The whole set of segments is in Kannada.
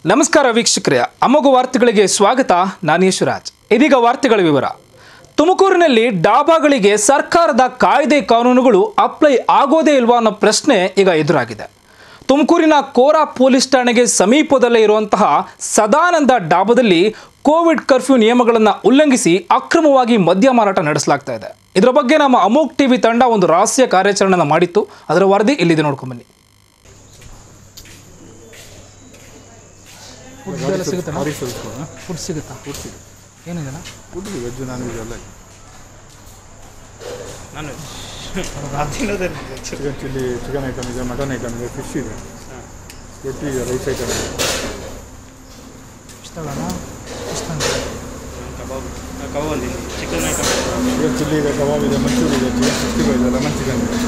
ನಮಸ್ಕಾರ ವೀಕ್ಷಕರೇ ಅಮೋಘ ವಾರ್ತೆಗಳಿಗೆ ಸ್ವಾಗತ ನಾನು ಯಶುರಾಜ್ ಇದೀಗ ವಾರ್ತೆಗಳ ವಿವರ ತುಮಕೂರಿನಲ್ಲಿ ಡಾಬಾಗಳಿಗೆ ಸರ್ಕಾರದ ಕಾಯ್ದೆ ಕಾನೂನುಗಳು ಅಪ್ಲೈ ಆಗೋದೇ ಇಲ್ವಾ ಅನ್ನೋ ಪ್ರಶ್ನೆ ಈಗ ಎದುರಾಗಿದೆ ತುಮಕೂರಿನ ಕೋರಾ ಪೊಲೀಸ್ ಠಾಣೆಗೆ ಸಮೀಪದಲ್ಲೇ ಇರುವಂತಹ ಸದಾನಂದ ಡಾಬಾದಲ್ಲಿ ಕೋವಿಡ್ ಕರ್ಫ್ಯೂ ನಿಯಮಗಳನ್ನು ಉಲ್ಲಂಘಿಸಿ ಅಕ್ರಮವಾಗಿ ಮದ್ಯ ಮಾರಾಟ ನಡೆಸಲಾಗ್ತಾ ಇದೆ ಇದರ ಬಗ್ಗೆ ನಮ್ಮ ಅಮೋಕ್ ಟಿವಿ ತಂಡ ಒಂದು ರಹಸ್ಯ ಕಾರ್ಯಾಚರಣೆಯನ್ನು ಮಾಡಿತ್ತು ಅದರ ವರದಿ ಇಲ್ಲಿದೆ ನೋಡ್ಕೊಂಬನ್ನಿ ಫುಡ್ ಎಲ್ಲ ಸಿಗುತ್ತಾ ಭಾರಿ ಸ್ವಲ್ಪ ಫುಡ್ ಸಿಗುತ್ತಾ ಏನಿದೆ ಫುಡ್ ವೆಜ್ ನಾನ್ ವೆಜ್ ಎಲ್ಲ ನಾನು ತಿನ್ನೋದೇ ಚಿಕನ್ ಚಿಲ್ಲಿ ಚಿಕನ್ ಐಟಮ್ ಇದೆ ಮಟನ್ ಐಟಮ್ ಇದೆ ಫಿಶ್ ಇದೆ ರೊಟ್ಟಿ ಇದೆ ರೈಸ್ ಐಟಮ್ ಇದೆ ಇಷ್ಟಗಳನ್ನ ಇಷ್ಟ ಕಬಾಬ್ ಕಬಾಬ್ ಒಂದಿನಿ ಚಿಕನ್ ಐಟಮ್ ಚಿಕನ್ ಚಿಲ್ಲಿ ಇದೆ ಕಬಾಬ್ ಇದೆ ಮಂಚೂರಿ ಇದೆ ಚಿಕನ್ ಸಿಕ್ಸ್ಟಿ ಫೈವ್ ಇದೆ ಲೆಮನ್ ಚಿಕನ್ ಇದೆ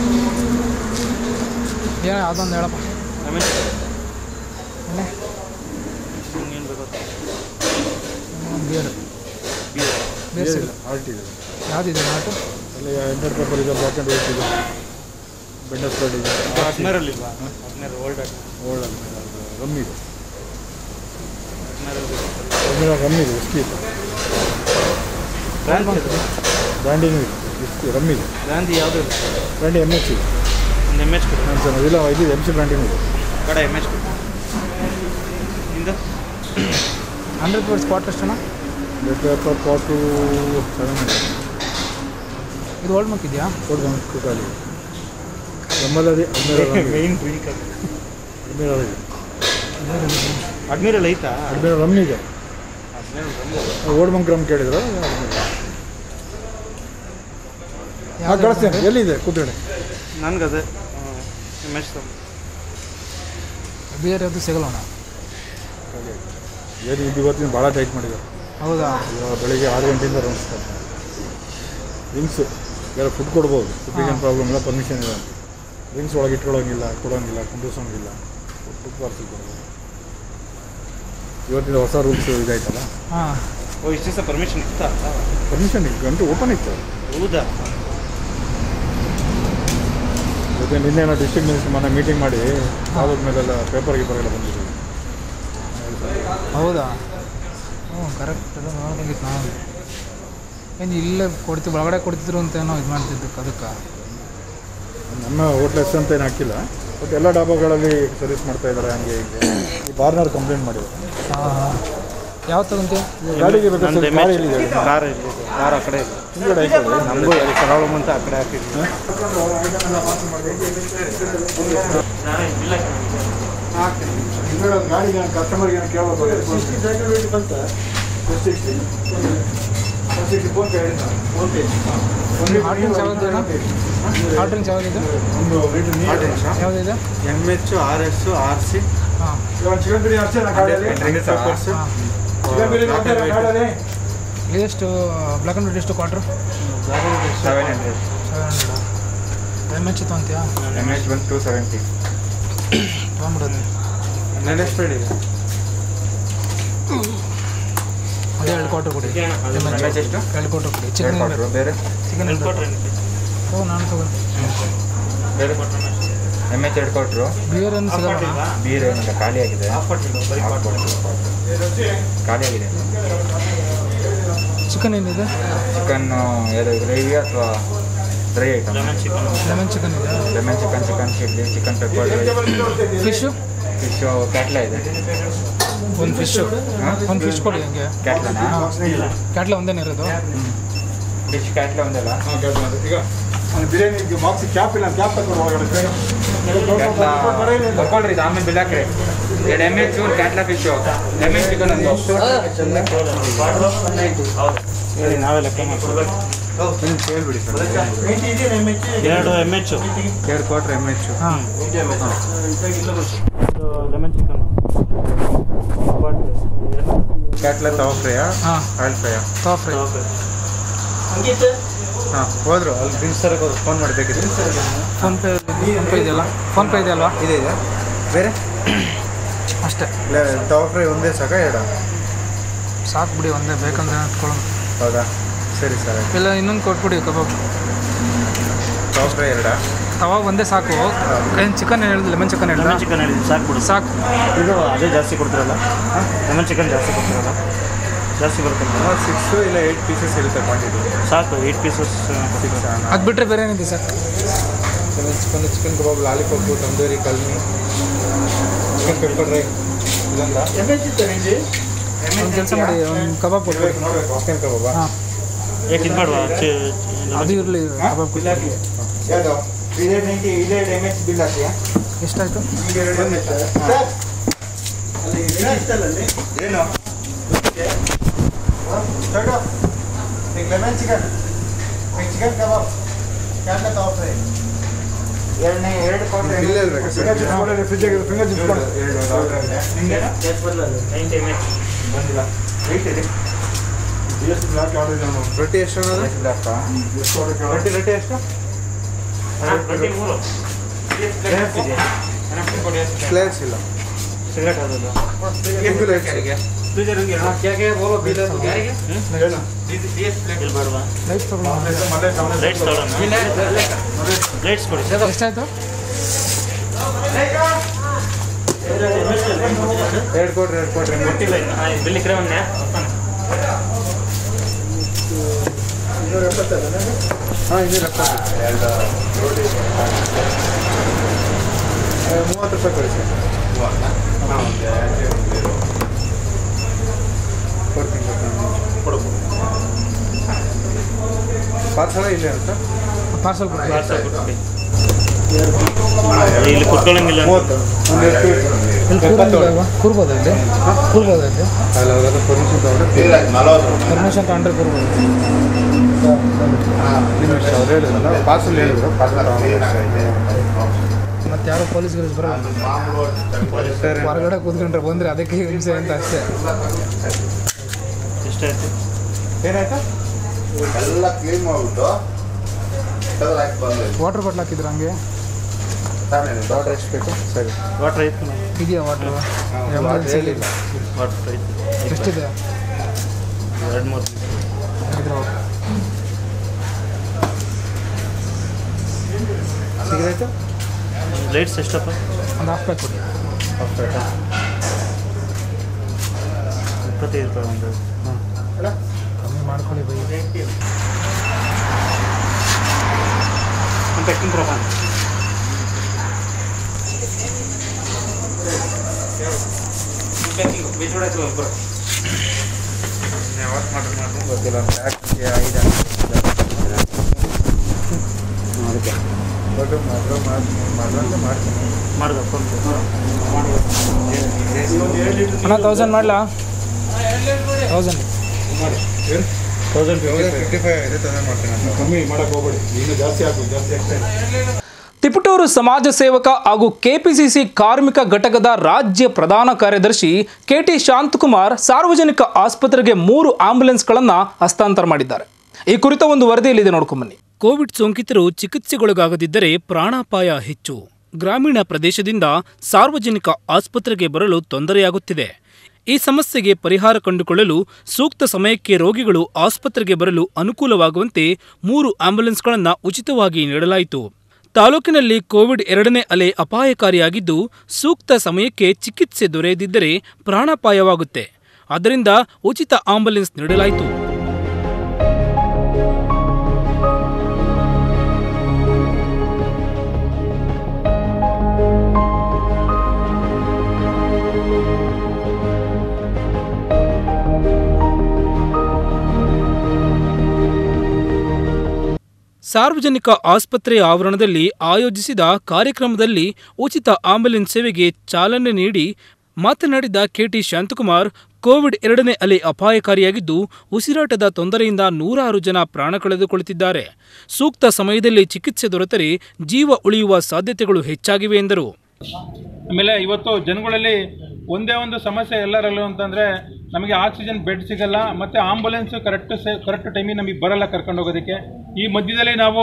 ಏನೋ ಅದೊಂದು ಹೇಳಪ್ಪ ಆಮೇಲೆ ಎಣ್ಣೆ ನಿಮ್ಗೆ ಏನು ಬೇಕು ಬಿಯರ್ ಬೀರ್ ಬೇರೆ ಸಿಗುತ್ತೆ ಆರ್ಟ್ ಇದೆ ಯಾವುದಿದೆ ನಾಟು ಅಲ್ಲಿ ಎಂಟರ್ ಪೇಪರ್ ಇದೆ ಬ್ಲಾಕ್ ಆ್ಯಂಡ್ ವೈಟ್ ಇದೆ ಬೆಂಡ ಸ್ಪ್ರೆಡ್ ಇದೆ ಹದಿನಾರಲ್ಲಿಲ್ವಾ ಹದಿನಾರು ಓಲ್ಡ್ ಓಲ್ಡ್ ರಮ್ ಇದೆ ಹದಿನಾರು ಹದಿನಾರು ರಮ್ ಇದೆ ವಿಸ್ಕಿ ಇದೆ ಬ್ರ್ಯಾಂಡಿಂಗ್ ಇದೆ ವಿಸ್ಕಿ ರಮ್ ಇದೆ ಗಾಂಧಿ ಯಾವುದು ಇಲ್ಲ ಬ್ರ್ಯಾಂಡಿ ಎಮ್ ಎಚ್ ಇದೆ ಒಂದು ಎಮ್ ಎಚ್ ಕೊಡಿ ನಾನು ಸರ್ ಇಲ್ಲ ಇದು ಎಮ್ ಸಿ ಬ್ರ್ಯಾಂಡಿಂಗ್ ಇದೆ ಕಡೆ ಎಮ್ ಎಚ್ ಕೊಡಿ ನಿಂದು ಹಂಡ್ರೆಡ್ ಪರ್ಸ್ ಕ್ವಾರ್ಟರ್ ಎಷ್ಟಣ್ಣ ರೆಡ್ ಪೇಪರ್ ಪಾಟು ಸೆವೆನ್ ಹಂಡ್ರೆಡ್ ಇದು ಓಲ್ಡ್ ಮಕ್ ಇದೆಯಾ ಕೊಡು ಬಂದು ಕುಟಾಲಿ ನಮ್ಮಲ್ಲಿ ಹದಿನೇಳು ಮೇನ್ ಡ್ರಿಂಕ್ ಅದು ಹದಿನೇಳು ಇದೆ ಅಡ್ಮಿರಲ್ ಐತಾ ಹದಿನೇಳು ರಮ್ ಇದೆ ಹದಿನೇಳು ಓಡ್ ಬಂಕ್ ರಮ್ ಕೇಳಿದ್ರು ಹಾಂ ಕಳಿಸ್ತೇನೆ ಎಲ್ಲಿದೆ ಕೂತ್ಕೊಳ್ಳಿ ನನಗೆ ಅದೇ ಎಮ್ ಎಚ್ ಬಿಯರ್ ಯಾವುದು ಸಿಗಲ್ಲಣ್ಣ ಏನು ಇದು ಇವತ್ತಿನ ಭಾಳ ಟೈಟ್ ಮಾಡಿದ್ದಾರೆ ಹೌದಾ ಇವಾಗ ಬೆಳಿಗ್ಗೆ ಆರು ಗಂಟೆಯಿಂದ ರೌಂಡ್ಸ್ ಕೊಡ್ತಾರೆ ಡ್ರಿಂಕ್ಸು ಬೇರೆ ಫುಡ್ ಕೊಡ್ಬೋದು ಫುಡ್ಡಿಗೆ ಪ್ರಾಬ್ಲಮ್ ಇಲ್ಲ ಪರ್ಮಿಷನ್ ಇಲ್ಲ ಡ್ರಿಂಕ್ಸ್ ಒಳಗೆ ಇಟ್ಕೊಳ್ಳೋಂಗಿಲ್ಲ ಕೊಡೋಂಗಿಲ್ಲ ಕುಂಡಿಸೋಂಗಿಲ್ಲ ಫುಡ್ ಪಾರ್ಸಲ್ ಕೊಡ್ಬೋದು ಇವತ್ತಿನ ಹೊಸ ರೂಲ್ಸ್ ಇದಾಯ್ತಲ್ಲ ಹಾಂ ಓ ಇಷ್ಟು ದಿವಸ ಪರ್ಮಿಷನ್ ಇತ್ತಾ ಪರ್ಮಿಷನ್ ಗಂಟು ಓಪನ್ ಇತ್ತು ಹೌದಾ ಜೊತೆ ನಿನ್ನೆ ಡಿಸ್ಟ್ರಿಕ್ಟ್ ಮಿನಿಸ್ಟರ್ ಮೊನ್ನೆ ಮೀಟಿಂಗ್ ಮಾಡಿ ಕಾಲದ ಮೇಲೆಲ್ಲ ಪೇಪರ್ ಗೀಪರ್ ಎಲ್ಲ ಬಂದಿದ್ದೀವಿ ಹೌದಾ ಹ್ಞೂ ಕರೆಕ್ಟ್ ಎಲ್ಲ ನೋಡ್ಬೇಕಿತ್ತು ನಾನು ಏನು ಇಲ್ಲೇ ಕೊಡ್ತೀವಿ ಒಳಗಡೆ ಕೊಡ್ತಿದ್ರು ಅಂತ ಏನೋ ಇದು ಮಾಡ್ತಿದ್ದಕ್ಕೆ ಅದಕ್ಕೆ ನಮ್ಮ ಹೋಟ್ಲ್ ಹೆಸರು ಅಂತ ಏನು ಹಾಕಿಲ್ಲ ಬಟ್ ಎಲ್ಲ ಡಾಬಾಗಳಲ್ಲಿ ಸರ್ವಿಸ್ ಮಾಡ್ತಾ ಇದ್ದಾರೆ ಹಂಗೆ ಹಿಂಗೆ ಈ ಬಾರ್ನರ್ ಕಂಪ್ಲೇಂಟ್ ಮಾಡಿದ್ದಾರೆ ಹಾಂ ಹಾಂ ಯಾವ ತಗೊಂತೀವಿ ಗಾಡಿಗೆ ನಂದು ಬೇಕಾದ್ರೆ ಎಮ್ ಕಾರ್ ಎಚ್ ಎಲ್ಲಿದೆ ಕಾರ್ ಇಲ್ಲಿ ಕಾರ್ ಆ ಕಡೆ ಇದೆ ಹಿಂದ್ಗಡೆ ಹಾಕೊಳ್ಳಿ. ನಮಗೂ ಪ್ರಾಬ್ಲಮ್ ಅಂತ ಆ ಕಡೆ ಹಾಕಿದ್ವಿ ಹಿಂದ್ಗಡೆ ಒಂದು ಗಾಡಿಗೆ ನಾನು ಕಸ್ಟಮರ್ಗೆ ಏನು ಕೇಳ್ಬೋದು ಆರ್ಡ್ರಿಂಗ್ಸ್ ಯಾವ್ದು ಆರ್ಡ್ರಿಂಗ್ಸ್ ಯಾವುದಿದೆ ಒಂದು ಲೀಟರ್ ನೀರು ಯಾವುದಿದೆ M H R S R C ಹಾಂ ಇವಾಗ ಚಿಕನ್ ಬಿರಿಯಾನಿ ಅಷ್ಟೇ ನಾ ಗಾಡಿಯಲ್ಲಿ ಪೇಪರ್ಸ್ ಹಾಂ ಚಿಕನ್ ಬಿರಿಯಾನಿ ಅಷ್ಟೇ ನಾ ಗಾಡಿಯಲ್ಲಿ ಇದೆಷ್ಟು ಬ್ಲ್ಯಾಕ್ ಆ್ಯಂಡ್ ವೈಟ್ ಎಷ್ಟು quarter seven hundred seven hundred M H ತೊಗೊಂತೀಯಾ ಎಮ್ ಎಚ್ ಬಂದು ಟೂ ಸೆವೆಂಟಿ ತೊಗೊಂಬಿಡೋದು ನೆನೆ ಸ್ಪ್ರೆಡ್ ಇದೆ ಅದೇ ಎರಡು ಕ್ವಾರ್ಟರ್ ಕೊಡಿ ಎಮ್ ಎಮ್ ಎಚ್ ಎಷ್ಟು ಎರಡು ಕ್ವಾರ್ಟರ್ ಕೊಡಿ ಚಿಕನ್ ಬೇರೆ ಚಿಕನ್ ಓ ನಾನು ತಗೋ ಬೇರೆ ಎಮ್ ಎಚ್ ಎರಡು ಕೊಟ್ಟರು ಬಿಯರ್ ಏನು ಸಿಗಲ್ಲ ಬೀರ್ ಏನಿಲ್ಲ ಖಾಲಿ ಆಗಿದೆ ಖಾಲಿ ಆಗಿದೆ ಚಿಕನ್ ಏನಿದೆ ಚಿಕನ್ ಯಾವುದು ಗ್ರೇವಿ ಅಥವಾ ಡ್ರೈ ಐಟಮ್ ಲೆಮನ್ ಚಿಕನ್ ಇದೆ lemon chicken chicken chilli chicken pepper fish fish catla ಇದೆ ಒಂದು ಫಿಶು ಹಾಂ ಒಂದು ಫಿಶ್ ಕೊಡಿ ಹಂಗೆ ಕ್ಯಾಟ್ಲನಾ ಕ್ಯಾಟ್ಲ ಒಂದೇನೇ ಇರೋದು ಫಿಶ್ ಕ್ಯಾಟ್ಲ ಒಂದಲ್ಲ ಈಗ ಒಂದು ಬಿರಿಯಾನಿ ಬಾಕ್ಸ್ ಕ್ಯಾಪ್ ಇಲ್ಲ ಕ್ಯಾಪ್ ತಗೊಂಡು ಒಳಗಡೆ ಬೇಗ. ಕ್ಯಾಟ್ಲ ತಗೊಳ್ರಿ ಇದು ಆಮೇಲೆ ಬಿಲ್ ಹಾಕ್ರಿ ಎರಡು M H catla fish lemon chicken ಒಂದು ಸರಿ ನಾವೇ ಲೆಕ್ಕ ಮಾಡ್ತೀವಿ ಹೇಳ್ಬಿಡಿ ಸರ್ ಎರಡು ಎಮ್ ಎಚ್ ಎರಡು ಕ್ವಾರ್ಟರ್ ಎಮ್ ಎಚ್ ಹಾಂ ಲೆಮನ್ ಚಿಕನ್ ಕ್ಯಾಟ್ಲ ತವ ಫ್ರೈಯಾ ಹಾಂ ಆಯಿಲ್ ಫ್ರೈಯಾ ತವಾ ಫ್ರೈ ಹಾಂ ಹೋದ್ರು ಅಲ್ಲಿ ಡ್ರಿಂಕ್ಸ್ ತರಕ್ಕೆ ಹೋದ್ರು ಫೋನ್ ಮಾಡಿ ಬೇಕಿತ್ತು ಫೋನ್ಪೇ ಫೋನ್ಪೇ ಇದೆಯಲ್ಲ ಫೋನ್ಪೇ ಇದೆಯಲ್ವಾ ಇದೆ ಇದೆ ಬೇರೆ ಅಷ್ಟೇ ತವ ಫ್ರೈ ಒಂದೇ ಸಾಕ ಎರಡ ಸಾಕು ಬಿಡಿ ಒಂದೇ ಬೇಕಂದ್ರೆ ಇಟ್ಕೊಳ್ಳೋಣ ಹೌದಾ ಸರಿ ಸರ್ ಇಲ್ಲ ಇನ್ನೊಂದು ಕೊಟ್ಬಿಡಿ ಕಬಾಬ್ ತವ ಫ್ರೈ ಎರಡ ಕಬಾಬ್ ಒಂದೇ ಸಾಕು ಏನು ಚಿಕನ್ ಹೇಳಿದ್ ಲೆಮನ್ ಚಿಕನ್ ಹೇಳಿದ ಲೆಮನ್ ಚಿಕನ್ ಹೇಳಿದ್ದೀನಿ ಸಾಕು ಬಿಡು ಸಾಕು ಇದು ಅದೇ ಜಾಸ್ತಿ ಕೊಡ್ತಿರಲ್ಲ ಲೆಮನ್ ಚಿಕನ್ ಜಾಸ್ತಿ ಕೊಡ್ತಿರಲ್ಲ ಜಾಸ್ತಿ ಬರುತ್ತೆ ಸಿಕ್ಸ್ ಇಲ್ಲ ಏಯ್ಟ್ ಪೀಸಸ್ ಇರುತ್ತೆ ಕ್ವಾಂಟಿಟಿ ಸಾಕು ಏಯ್ಟ್ ಪೀಸಸ್ ಸಿಕ್ಸ್ ಅದು ಬಿಟ್ಟರೆ ಬೇರೆ ಏನಿದೆ sir chicken chicken kebab lollipop tandoori kalmi chicken pepper dry ಇದೊಂದ ಒಂದು ಕೆಲಸ ಮಾಡಿ ಒಂದು ಕಬಾಬ್ ಕೊಟ್ಬಿಡಿ ಚಿಕನ್ ಕಬಾಬಾ ಹಾಂ ಯಾಕೆ ಇದು ಮಾಡುವ ಅದು ಇರಲಿ ಕಬಾಬ್ ಕೊಟ್ಬಿಡಿ ಎಷ್ಟಾಯಿತು ಲೆಮನ್ ಚಿಕನ್ ಚಿಕನ್ ಕಬಾಬ್ ಕ್ಯಾಂಡ ಕಬಾಬ್ ಫ್ರೈ ಎರಡನೇ ಎರಡು ಇಲ್ಲೇ ಇರ್ಬೇಕು ಸರ್ ಫ್ರಿಜ್ ಫಿಂಗರ್ ಚಿಪ್ಸ್ ಕೊಡು ಬಂದಿಲ್ಲ ವೆಯ್ಟ್ ಇದೆ ರೊಟ್ಟಿ ಎಷ್ಟು ಅನ್ನೋದು ರೊಟ್ಟಿ ರೊಟ್ಟಿ ಎಷ್ಟು ಮೂರು ಪ್ಲೇಟ್ಸ್ ಇಲ್ಲ ಸಿಗರೇಟ್ ಅದಲ್ಲ ಇಲ್ಲಿ ಬೇಡವಾ ಲೈಟ್ ತೊಗೊಂಡು ಲೈಟ್ಸ್ ತಗೊಳ್ಳೋಣ ಲೈಟ್ಸ್ ಕೊಡಿ ಎಷ್ಟಾಯಿತು ಎರಡು ಕೊಡ್ರಿ ಎರಡು ಕೊಡ್ರಿ ಗೊತ್ತಿಲ್ಲ ಇನ್ನು ಬಿಲ್ ಇಕ್ಕರೆ ಒಂದೇ ಹಾಂ ಇನ್ನೂರ ಎಪ್ಪತ್ತು ಏ, ಮೂವತ್ತು ರೂಪಾಯಿ ಕೊಡಿ ಸರ್ ಕೊಡ್ತೀನಿ ಕೊಡ್ತೀನಿ ಪಾರ್ಸಲ ಇಲ್ಲೇ ಅಂತ ಪಾರ್ಸಲ್ ಕೊಡಿ ಪಾರ್ಸಲ್ ಕೊಟ್ಬಿಡಿ ಇಲ್ಲಿ ಕುತ್ಕೊಳ್ಳಂಗಿಲ್ಲ ಮೂವತ್ತು ಒಂದು ಎಷ್ಟು ಇಲ್ಲಿ ಕೂರಂಗಿಲ್ಲ ಕೂರ್ಬೋದಾ ಇಲ್ಲಿ ಕೂರ್ಬೋದಾ ಇಲ್ಲಿ ಅಲ್ಲ ಅವೆಲ್ಲ ಪರ್ಮಿಷನ್ ತಗೊಂಡು ಪರ್ಮಿಷನ್ ತಗೊಂಡ್ರೆ ಕೂರ್ಬೋದು ನಿಮಿಷ ಅವ್ರು ಹೇಳಿದ್ರಲ್ಲ ಪಾರ್ಸಲ್ ಹೇಳಿದ್ರು ಪಾರ್ಸಲ್ ಮತ್ತೆ ಯಾರು ಪೊಲೀಸ್ ಗಿಲೀಸ್ ಬರಲ್ಲ ಹೊರಗಡೆ ಕೂತ್ಕೊಂಡ್ರೆ ಬಂದರೆ ಅದಕ್ಕೆ ಹಿಂಸೆ ಅಂತ ಅಷ್ಟೇ ಎಷ್ಟಾಯ್ತು ಏನಾಯ್ತು ಎಲ್ಲ ಕ್ಲೀನ್ ಮಾಡ್ಬಿಟ್ಟು ಕಲರ್ ಹಾಕಿ ಬಂದ್ವಿ ವಾಟರ್ ಬಾಟ್ಲ್ ಹಾಕಿದ್ರು ಹಂಗೆ ಆರ್ಡರ್ ಎಷ್ಟು ಬೇಕು ಸರಿ ವಾಟ್ರ್ ಐತೆ ಇದೆಯಾ ವಾಟ್ರ್ ಅದು ಹೇಳಿಲ್ಲ ವಾಟ್ರ್ ಐತೆ ಎಷ್ಟಿದೆ ಎರಡು ಮೂರು ಹಾಗಿದ್ರೆ ಓಕೆ. ಸಿಗರೇಟು ಲೈಟ್ಸ್ ಎಷ್ಟಪ್ಪ ಒಂದು ಹಾಫ್ ಪ್ಯಾಕ್ ಕೊಡಿ ಇಪ್ಪತ್ತೈದು ರೂಪಾಯಿ ಒಂದು ಕಮ್ಮಿ ಮಾಡ್ಕೊಳ್ಳಿ ಬೈ ಒಂದು ಪ್ಯಾಕಿಂಗ್ ಪ್ರಮಾಣ ಗೊತ್ತಿಲ್ಲ ಪ್ಯಾಕ್ಗೆ ಐದು ಅದಕ್ಕೆ ದೊಡ್ಡ ಮಾತ್ರ ಮಾಡ್ರಂತೆ ಮಾಡ್ತೀನಿ ಮಾಡ್ಬೇಕು ಅಣ್ಣ ತೌಸಂಡ್ ಮಾಡಲಾ ತೌಸಂಡ್ ತೌಸಂಡ್ ಫಿಫ್ಟಿ ಫೈವ್ ಇದೆ ತಂದೆ ಮಾಡ್ತೀನಿ ಅಂತ ಕಮ್ಮಿ ಮಾಡಕ್ಕೆ ಹೋಗ್ಬೇಡಿ ಇನ್ನೂ ಜಾಸ್ತಿ ಆಗ್ಬೋದು ಜಾಸ್ತಿ ಆಗ್ತಾ ಇದೆ ತಿಪಟೂರು ಸಮಾಜ ಸೇವಕ ಹಾಗೂ ಕೆಪಿಸಿಸಿ ಕಾರ್ಮಿಕ ಘಟಕದ ರಾಜ್ಯ ಪ್ರಧಾನ ಕಾರ್ಯದರ್ಶಿ ಕೆಟಿ ಶಾಂತಕುಮಾರ್ ಸಾರ್ವಜನಿಕ ಆಸ್ಪತ್ರೆಗೆ ಮೂರು ಆಂಬ್ಯುಲೆನ್ಸ್ಗಳನ್ನು ಹಸ್ತಾಂತರ ಮಾಡಿದ್ದಾರೆ ಈ ಕುರಿತ ಒಂದು ವರದಿಯಲ್ಲಿದೆ ನೋಡ್ಕೊಂಬನ್ನಿ ಕೋವಿಡ್ ಸೋಂಕಿತರು ಚಿಕಿತ್ಸೆಗೊಳಗಾಗದಿದ್ದರೆ ಪ್ರಾಣಾಪಾಯ ಹೆಚ್ಚು ಗ್ರಾಮೀಣ ಪ್ರದೇಶದಿಂದ ಸಾರ್ವಜನಿಕ ಆಸ್ಪತ್ರೆಗೆ ಬರಲು ತೊಂದರೆಯಾಗುತ್ತಿದೆ ಈ ಸಮಸ್ಯೆಗೆ ಪರಿಹಾರ ಕಂಡುಕೊಳ್ಳಲು ಸೂಕ್ತ ಸಮಯಕ್ಕೆ ರೋಗಿಗಳು ಆಸ್ಪತ್ರೆಗೆ ಬರಲು ಅನುಕೂಲವಾಗುವಂತೆ ಮೂರು ಆಂಬ್ಯುಲೆನ್ಸ್ಗಳನ್ನು ಉಚಿತವಾಗಿ ನೀಡಲಾಯಿತು ತಾಲೂಕಿನಲ್ಲಿ ಕೋವಿಡ್ ಎರಡನೇ ಅಲೆ ಅಪಾಯಕಾರಿಯಾಗಿದ್ದು ಸೂಕ್ತ ಸಮಯಕ್ಕೆ ಚಿಕಿತ್ಸೆ ದೊರೆಯದಿದ್ದರೆ ಪ್ರಾಣಾಪಾಯವಾಗುತ್ತೆ ಆದ್ದರಿಂದ ಉಚಿತ ಆಂಬ್ಯುಲೆನ್ಸ್ ನೀಡಲಾಯಿತು ಸಾರ್ವಜನಿಕ ಆಸ್ಪತ್ರೆಯ ಆವರಣದಲ್ಲಿ ಆಯೋಜಿಸಿದ ಕಾರ್ಯಕ್ರಮದಲ್ಲಿ ಉಚಿತ ಆಂಬ್ಯುಲೆನ್ಸ್ ಸೇವೆಗೆ ಚಾಲನೆ ನೀಡಿ ಮಾತನಾಡಿದ ಕೆಟಿ ಶಾಂತಕುಮಾರ್ ಕೋವಿಡ್ ಎರಡನೇ ಅಲೆ ಅಪಾಯಕಾರಿಯಾಗಿದ್ದು ಉಸಿರಾಟದ ತೊಂದರೆಯಿಂದ ನೂರಾರು ಜನ ಪ್ರಾಣ ಕಳೆದುಕೊಳ್ಳುತ್ತಿದ್ದಾರೆ ಸೂಕ್ತ ಸಮಯದಲ್ಲಿ ಚಿಕಿತ್ಸೆ ದೊರೆತರೆ ಜೀವ ಉಳಿಯುವ ಸಾಧ್ಯತೆಗಳು ಹೆಚ್ಚಾಗಿವೆ ಎಂದರು ಆಮೇಲೆ ಇವತ್ತು ಜನಗಳಲ್ಲಿ ಒಂದೇ ಒಂದು ಸಮಸ್ಯೆ ಎಲ್ಲರಲ್ಲೂ ಅಂತಂದರೆ ನಮಗೆ ಆಕ್ಸಿಜನ್ ಬೆಡ್ ಸಿಗಲ್ಲ ಮತ್ತು ಆಂಬುಲೆನ್ಸ್ ಕರೆಕ್ಟ್ ಸೆ ಕರೆಕ್ಟ್ ಟೈಮಿಗೆ ನಮಗೆ ಬರಲ್ಲ ಕರ್ಕೊಂಡು ಹೋಗೋದಕ್ಕೆ ಈ ಮಧ್ಯದಲ್ಲಿ ನಾವು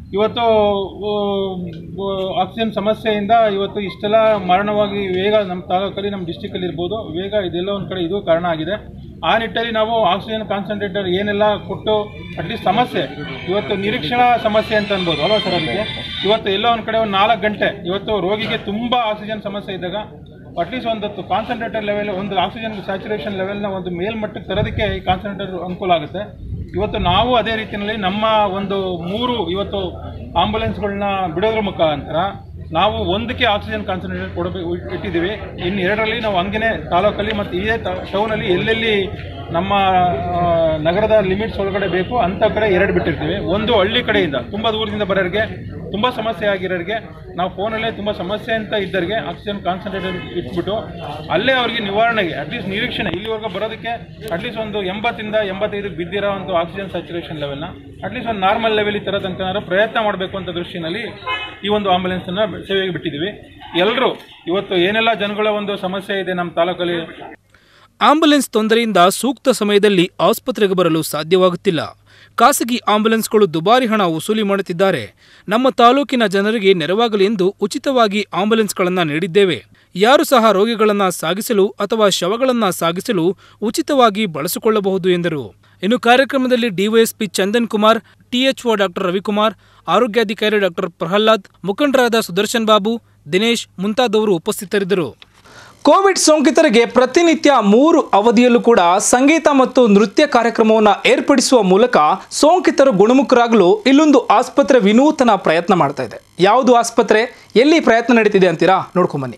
ಇವತ್ತು ಆ, ಆ, ಆಕ್ಸಿಜನ್ ಸಮಸ್ಯೆಯಿಂದ ಇವತ್ತು ಇಷ್ಟೆಲ್ಲ ಮರಣವಾಗಿ ವೇಗ ನಮ್ಮ ತಾಲೂಕಲ್ಲಿ ನಮ್ಮ ಡಿಸ್ಟಿಕಲ್ಲಿ ಇರ್ಬೋದು ವೇಗ ಇದೆಲ್ಲ ಒಂದು ಕಡೆ ಇದು ಕಾರಣ ಆಗಿದೆ ಆ ನಿಟ್ಟಲ್ಲಿ ನಾವು ಆಕ್ಸಿಜನ್ ಕಾನ್ಸಂಟ್ರೇಟರ್ ಏನೆಲ್ಲ ಕೊಟ್ಟು ಅಟ್ಲೀಸ್ಟ್ ಸಮಸ್ಯೆ ಇವತ್ತು ನಿರೀಕ್ಷಣಾ ಸಮಸ್ಯೆ ಅಂತ ಅನ್ಬೋದು ಅಲ್ವಾ ಸರ್ ಅದಕ್ಕೆ ಇವತ್ತು ಎಲ್ಲೋ ಒಂದು ಕಡೆ ಒಂದು ನಾಲ್ಕು ಗಂಟೆ ಇವತ್ತು ರೋಗಿಗೆ ತುಂಬ ಆಕ್ಸಿಜನ್ ಸಮಸ್ಯೆ ಇದ್ದಾಗ ಅಟ್ಲೀಸ್ಟ್ ಒಂದು ಕಾನ್ಸಂಟ್ರೇಟರ್ ಲೆವೆಲ್ ಒಂದು ಆಕ್ಸಿಜನ್ ಸ್ಯಾಚುರೇಷನ್ ಲೆವೆಲ್ನ ಒಂದು ಮೇಲ್ಮಟ್ಟಕ್ಕೆ ತರೋದಕ್ಕೆ ಈ ಕಾನ್ಸಂಟ್ರೇಟರ್ ಅನುಕೂಲ ಆಗುತ್ತೆ ಇವತ್ತು ನಾವು ಅದೇ ರೀತಿಯಲ್ಲಿ ನಮ್ಮ ಒಂದು ಮೂರು ಇವತ್ತು ಆಂಬುಲೆನ್ಸ್ಗಳನ್ನ ಬಿಡೋದ್ರ ಮುಖಾಂತರ ನಾವು ಒಂದಕ್ಕೆ ಆಕ್ಸಿಜನ್ ಕಾನ್ಸಂಟ್ರೇಟರ್ ಕೊಡಬೇಕು ಇಟ್ಟಿದ್ದೀವಿ ಇನ್ನು ಎರಡರಲ್ಲಿ ನಾವು ಹಂಗೇನೆ ತಾಲೂಕಲ್ಲಿ ಮತ್ತು ಇದೇ ಟೌನಲ್ಲಿ ಎಲ್ಲೆಲ್ಲಿ ನಮ್ಮ ಆ, ನಗರದ ಲಿಮಿಟ್ಸ್ ಒಳಗಡೆ ಬೇಕು ಅಂಥ ಕಡೆ ಎರಡು ಬಿಟ್ಟಿರ್ತೀವಿ ಒಂದು ಹಳ್ಳಿ ಕಡೆಯಿಂದ ತುಂಬ ದೂರದಿಂದ ಬರೋರಿಗೆ ತುಂಬ ಸಮಸ್ಯೆ ಆಗಿರೋರಿಗೆ ನಾವು ಫೋನಲ್ಲೇ ತುಂಬ ಸಮಸ್ಯೆ ಅಂತ ಇದ್ದರಿಗೆ ಆಕ್ಸಿಜನ್ ಕಾನ್ಸಂಟ್ರೇಟರ್ ಇಟ್ಬಿಟ್ಟು ಅಲ್ಲೇ ಅವರಿಗೆ ನಿವಾರಣೆಗೆ ಅಟ್ಲೀಸ್ಟ್ ನಿರೀಕ್ಷಣೆ ಇಲ್ಲಿವರೆಗೂ ಬರೋದಕ್ಕೆ ಅಟ್ಲೀಸ್ಟ್ ಒಂದು ಎಂಬತ್ತಿಂದ ಎಂಬತ್ತೈದಕ್ಕೆ ಬಿದ್ದಿರೋ ಒಂದು ಆಕ್ಸಿಜನ್ ಸ್ಯಾಚುರೇಷನ್ ಲೆವೆಲ್ನ ಅಟ್ಲೀಸ್ಟ್ ಒಂದು ನಾರ್ಮಲ್ ಲೆವೆಲ್ ತರೋ ತನಕ ಪ್ರಯತ್ನ ಮಾಡಬೇಕು ಅಂತ ದೃಷ್ಟಿನಲ್ಲಿ ಈ ಒಂದು ಆಂಬುಲೆನ್ಸನ್ನು ಸೇವೆಗೆ ಬಿಟ್ಟಿದ್ದೀವಿ ಎಲ್ಲರೂ ಇವತ್ತು ಏನೆಲ್ಲ ಜನಗಳ ಒಂದು ಸಮಸ್ಯೆ ಇದೆ ನಮ್ಮ ತಾಲೂಕಲ್ಲಿ ಆಂಬ್ಯುಲೆನ್ಸ್ ತೊಂದರೆಯಿಂದ ಸೂಕ್ತ ಸಮಯದಲ್ಲಿ ಆಸ್ಪತ್ರೆಗೆ ಬರಲು ಸಾಧ್ಯವಾಗುತ್ತಿಲ್ಲ ಖಾಸಗಿ ಆಂಬ್ಯುಲೆನ್ಸ್ಗಳು ದುಬಾರಿ ಹಣ ವಸೂಲಿ ಮಾಡುತ್ತಿದ್ದಾರೆ ನಮ್ಮ ತಾಲೂಕಿನ ಜನರಿಗೆ ನೆರವಾಗಲಿ ಎಂದು ಉಚಿತವಾಗಿ ಆಂಬ್ಯುಲೆನ್ಸ್ಗಳನ್ನು ನೀಡಿದ್ದೇವೆ ಯಾರು ಸಹ ರೋಗಿಗಳನ್ನು ಸಾಗಿಸಲು ಅಥವಾ ಶವಗಳನ್ನು ಸಾಗಿಸಲು ಉಚಿತವಾಗಿ ಬಳಸಿಕೊಳ್ಳಬಹುದು ಎಂದರು ಇನ್ನು ಕಾರ್ಯಕ್ರಮದಲ್ಲಿ DYSP Chandan Kumar THO doctor Ravikumar ಆರೋಗ್ಯಾಧಿಕಾರಿ ಡಾಕ್ಟರ್ ಪ್ರಹ್ಲಾದ್ ಮುಖಂಡರಾದ ಸುದರ್ಶನ್ ಬಾಬು ದಿನೇಶ್ ಮುಂತಾದವರು ಉಪಸ್ಥಿತರಿದ್ದರು ಕೋವಿಡ್ ಸೋಂಕಿತರಿಗೆ ಪ್ರತಿನಿತ್ಯ ಮೂರು ಅವಧಿಯಲ್ಲೂ ಕೂಡ ಸಂಗೀತ ಮತ್ತು ನೃತ್ಯ ಕಾರ್ಯಕ್ರಮವನ್ನು ಏರ್ಪಡಿಸುವ ಮೂಲಕ ಸೋಂಕಿತರು ಗುಣಮುಖರಾಗಲು ಇಲ್ಲೊಂದು ಆಸ್ಪತ್ರೆ ವಿನೂತನ ಪ್ರಯತ್ನ ಮಾಡ್ತಾ ಇದೆ ಯಾವುದು ಆಸ್ಪತ್ರೆ ಎಲ್ಲಿ ಪ್ರಯತ್ನ ನಡೀತಿದೆ ಅಂತೀರಾ ನೋಡ್ಕೊಂಬನ್ನಿ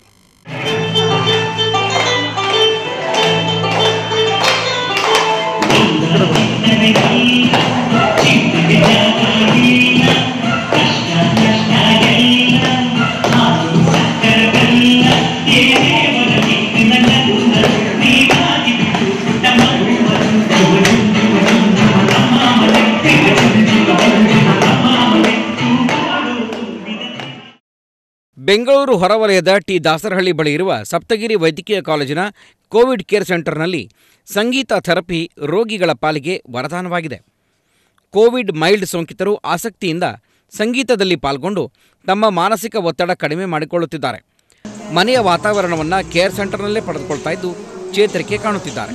ಬೆಂಗಳೂರು ಹೊರವಲಯದ ಟಿ ದಾಸರಹಳ್ಳಿ ಬಳಿ ಇರುವ ಸಪ್ತಗಿರಿ ವೈದ್ಯಕೀಯ ಕಾಲೇಜಿನ ಕೋವಿಡ್ ಕೇರ್ ಸೆಂಟರ್ನಲ್ಲಿ ಸಂಗೀತ ಥೆರಪಿ ರೋಗಿಗಳ ಪಾಲಿಗೆ ವರದಾನವಾಗಿದೆ ಕೋವಿಡ್ ಮೈಲ್ಡ್ ಸೋಂಕಿತರು ಆಸಕ್ತಿಯಿಂದ ಸಂಗೀತದಲ್ಲಿ ಪಾಲ್ಗೊಂಡು ತಮ್ಮ ಮಾನಸಿಕ ಒತ್ತಡ ಕಡಿಮೆ ಮಾಡಿಕೊಳ್ಳುತ್ತಿದ್ದಾರೆ ಮನೆಯ ವಾತಾವರಣವನ್ನು ಕೇರ್ ಸೆಂಟರ್ನಲ್ಲೇ ಪಡೆದುಕೊಳ್ತಾ ಇದ್ದು ಚೇತರಿಕೆ ಕಾಣುತ್ತಿದ್ದಾರೆ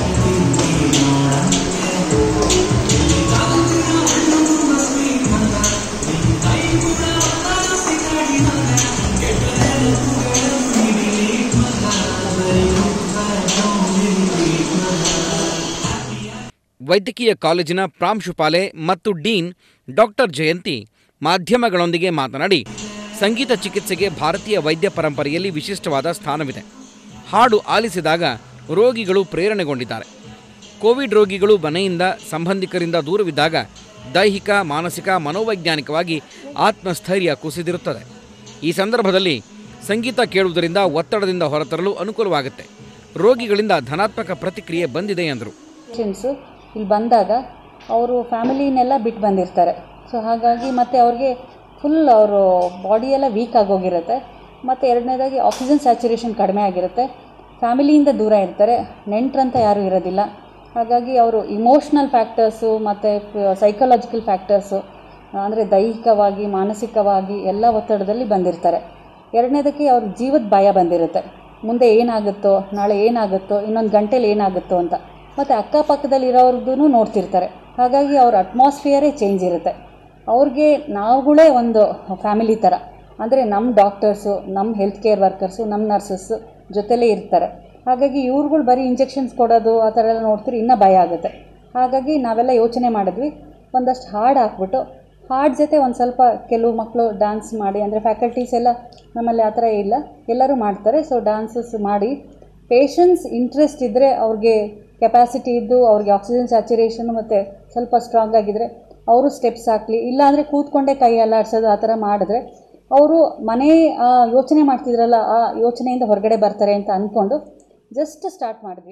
ವೈದ್ಯಕೀಯ ಕಾಲೇಜಿನ ಪ್ರಾಂಶುಪಾಲೆ ಮತ್ತು ಡೀನ್ ಡಾಕ್ಟರ್ ಜಯಂತಿ ಮಾಧ್ಯಮಗಳೊಂದಿಗೆ ಮಾತನಾಡಿ ಸಂಗೀತ ಚಿಕಿತ್ಸೆಗೆ ಭಾರತೀಯ ವೈದ್ಯ ಪರಂಪರೆಯಲ್ಲಿ ವಿಶಿಷ್ಟವಾದ ಸ್ಥಾನವಿದೆ ಹಾಡು ಆಲಿಸಿದಾಗ ರೋಗಿಗಳು ಪ್ರೇರಣೆಗೊಂಡಿದ್ದಾರೆ ಕೋವಿಡ್ ರೋಗಿಗಳು ಮನೆಯಿಂದ ಸಂಬಂಧಿಕರಿಂದ ದೂರವಿದ್ದಾಗ ದೈಹಿಕ ಮಾನಸಿಕ ಮನೋವೈಜ್ಞಾನಿಕವಾಗಿ ಆತ್ಮಸ್ಥೈರ್ಯ ಕುಸಿದಿರುತ್ತದೆ ಈ ಸಂದರ್ಭದಲ್ಲಿ ಸಂಗೀತ ಕೇಳುವುದರಿಂದ ಒತ್ತಡದಿಂದ ಹೊರತರಲು ಅನುಕೂಲವಾಗುತ್ತೆ ರೋಗಿಗಳಿಂದ ಧನಾತ್ಮಕ ಪ್ರತಿಕ್ರಿಯೆ ಬಂದಿದೆ ಎಂದರು ಪೇಷಂಟ್ಸು ಇಲ್ಲಿ ಬಂದಾಗ ಅವರು ಫ್ಯಾಮಿಲಿನೆಲ್ಲ ಬಿಟ್ಟು ಬಂದಿರ್ತಾರೆ ಸೊ ಹಾಗಾಗಿ ಮತ್ತು ಅವ್ರಿಗೆ ಫುಲ್ ಅವರು ಬಾಡಿ ಎಲ್ಲ ವೀಕ್ ಆಗೋಗಿರುತ್ತೆ ಮತ್ತು ಎರಡನೇದಾಗಿ ಆಕ್ಸಿಜನ್ ಸ್ಯಾಚುರೇಷನ್ ಕಡಿಮೆ ಆಗಿರುತ್ತೆ ಫ್ಯಾಮಿಲಿಯಿಂದ ದೂರ ಇರ್ತಾರೆ ನೆಂಟ್ರಂತ ಯಾರೂ ಇರೋದಿಲ್ಲ ಹಾಗಾಗಿ ಅವರು ಇಮೋಷ್ನಲ್ ಫ್ಯಾಕ್ಟರ್ಸು ಮತ್ತು ಸೈಕಲಾಜಿಕಲ್ ಫ್ಯಾಕ್ಟರ್ಸು ಅಂದರೆ ದೈಹಿಕವಾಗಿ ಮಾನಸಿಕವಾಗಿ ಎಲ್ಲ ಒತ್ತಡದಲ್ಲಿ ಬಂದಿರ್ತಾರೆ ಎರಡನೇದಕ್ಕೆ ಅವ್ರ ಜೀವದ ಭಯ ಬಂದಿರುತ್ತೆ ಮುಂದೆ ಏನಾಗುತ್ತೋ ನಾಳೆ ಏನಾಗುತ್ತೋ ಇನ್ನೊಂದು ಗಂಟೆಲಿ ಏನಾಗುತ್ತೋ ಅಂತ ಮತ್ತು ಅಕ್ಕಪಕ್ಕದಲ್ಲಿ ಇರೋರ್ದು ನೋಡ್ತಿರ್ತಾರೆ ಹಾಗಾಗಿ ಅವ್ರ ಅಟ್ಮಾಸ್ಫಿಯರೇ ಚೇಂಜ್ ಇರುತ್ತೆ ಅವ್ರಿಗೆ ನಾವುಗಳೇ ಒಂದು ಫ್ಯಾಮಿಲಿ ಥರ ಅಂದರೆ ನಮ್ಮ ಡಾಕ್ಟರ್ಸು ನಮ್ಮ ಹೆಲ್ತ್ ಕೇರ್ ವರ್ಕರ್ಸು ನಮ್ಮ ನರ್ಸಸ್ಸು ಜೊತೆಲೇ ಇರ್ತಾರೆ ಹಾಗಾಗಿ ಇವ್ರುಗಳು ಬರೀ ಇಂಜೆಕ್ಷನ್ಸ್ ಕೊಡೋದು ಆ ಥರ ಎಲ್ಲ ನೋಡ್ತೀರಿ ಇನ್ನೂ ಭಯ ಆಗುತ್ತೆ ಹಾಗಾಗಿ ನಾವೆಲ್ಲ ಯೋಚನೆ ಮಾಡಿದ್ವಿ ಒಂದಷ್ಟು ಹಾಡು ಹಾಕ್ಬಿಟ್ಟು ಹಾಡು ಜೊತೆ ಒಂದು ಸ್ವಲ್ಪ ಕೆಲವು ಮಕ್ಕಳು ಡ್ಯಾನ್ಸ್ ಮಾಡಿ ಅಂದರೆ ಫ್ಯಾಕಲ್ಟೀಸ್ ಎಲ್ಲ ನಮ್ಮಲ್ಲಿ ಆ ಥರ ಇಲ್ಲ ಎಲ್ಲರೂ ಮಾಡ್ತಾರೆ ಸೊ ಡ್ಯಾನ್ಸಸ್ ಮಾಡಿ ಪೇಷನ್ಸ್ ಇಂಟ್ರೆಸ್ಟ್ ಇದ್ದರೆ ಅವ್ರಿಗೆ ಕೆಪಾಸಿಟಿ ಇದ್ದು ಅವ್ರಿಗೆ ಆಕ್ಸಿಜನ್ ಸ್ಯಾಚುರೇಷನ್ ಮತ್ತು ಸ್ವಲ್ಪ ಸ್ಟ್ರಾಂಗ್ ಆಗಿದ್ದರೆ ಅವರು ಸ್ಟೆಪ್ಸ್ ಹಾಕಲಿ ಇಲ್ಲಾಂದರೆ ಕೂತ್ಕೊಂಡೇ ಕೈ ಅಲ್ಲಾಡ್ಸೋದು ಆ ಥರ ಮಾಡಿದ್ರೆ ಅವರು ಮನೆ ಆ, ಯೋಚನೆ ಮಾಡ್ತಿದ್ರಲ್ಲ ಆ ಯೋಚನೆಯಿಂದ ಹೊರಗಡೆ ಬರ್ತಾರೆ ಅಂತ ಅಂದ್ಕೊಂಡು ಜಸ್ಟ್ ಸ್ಟಾರ್ಟ್ ಮಾಡಿದ್ವಿ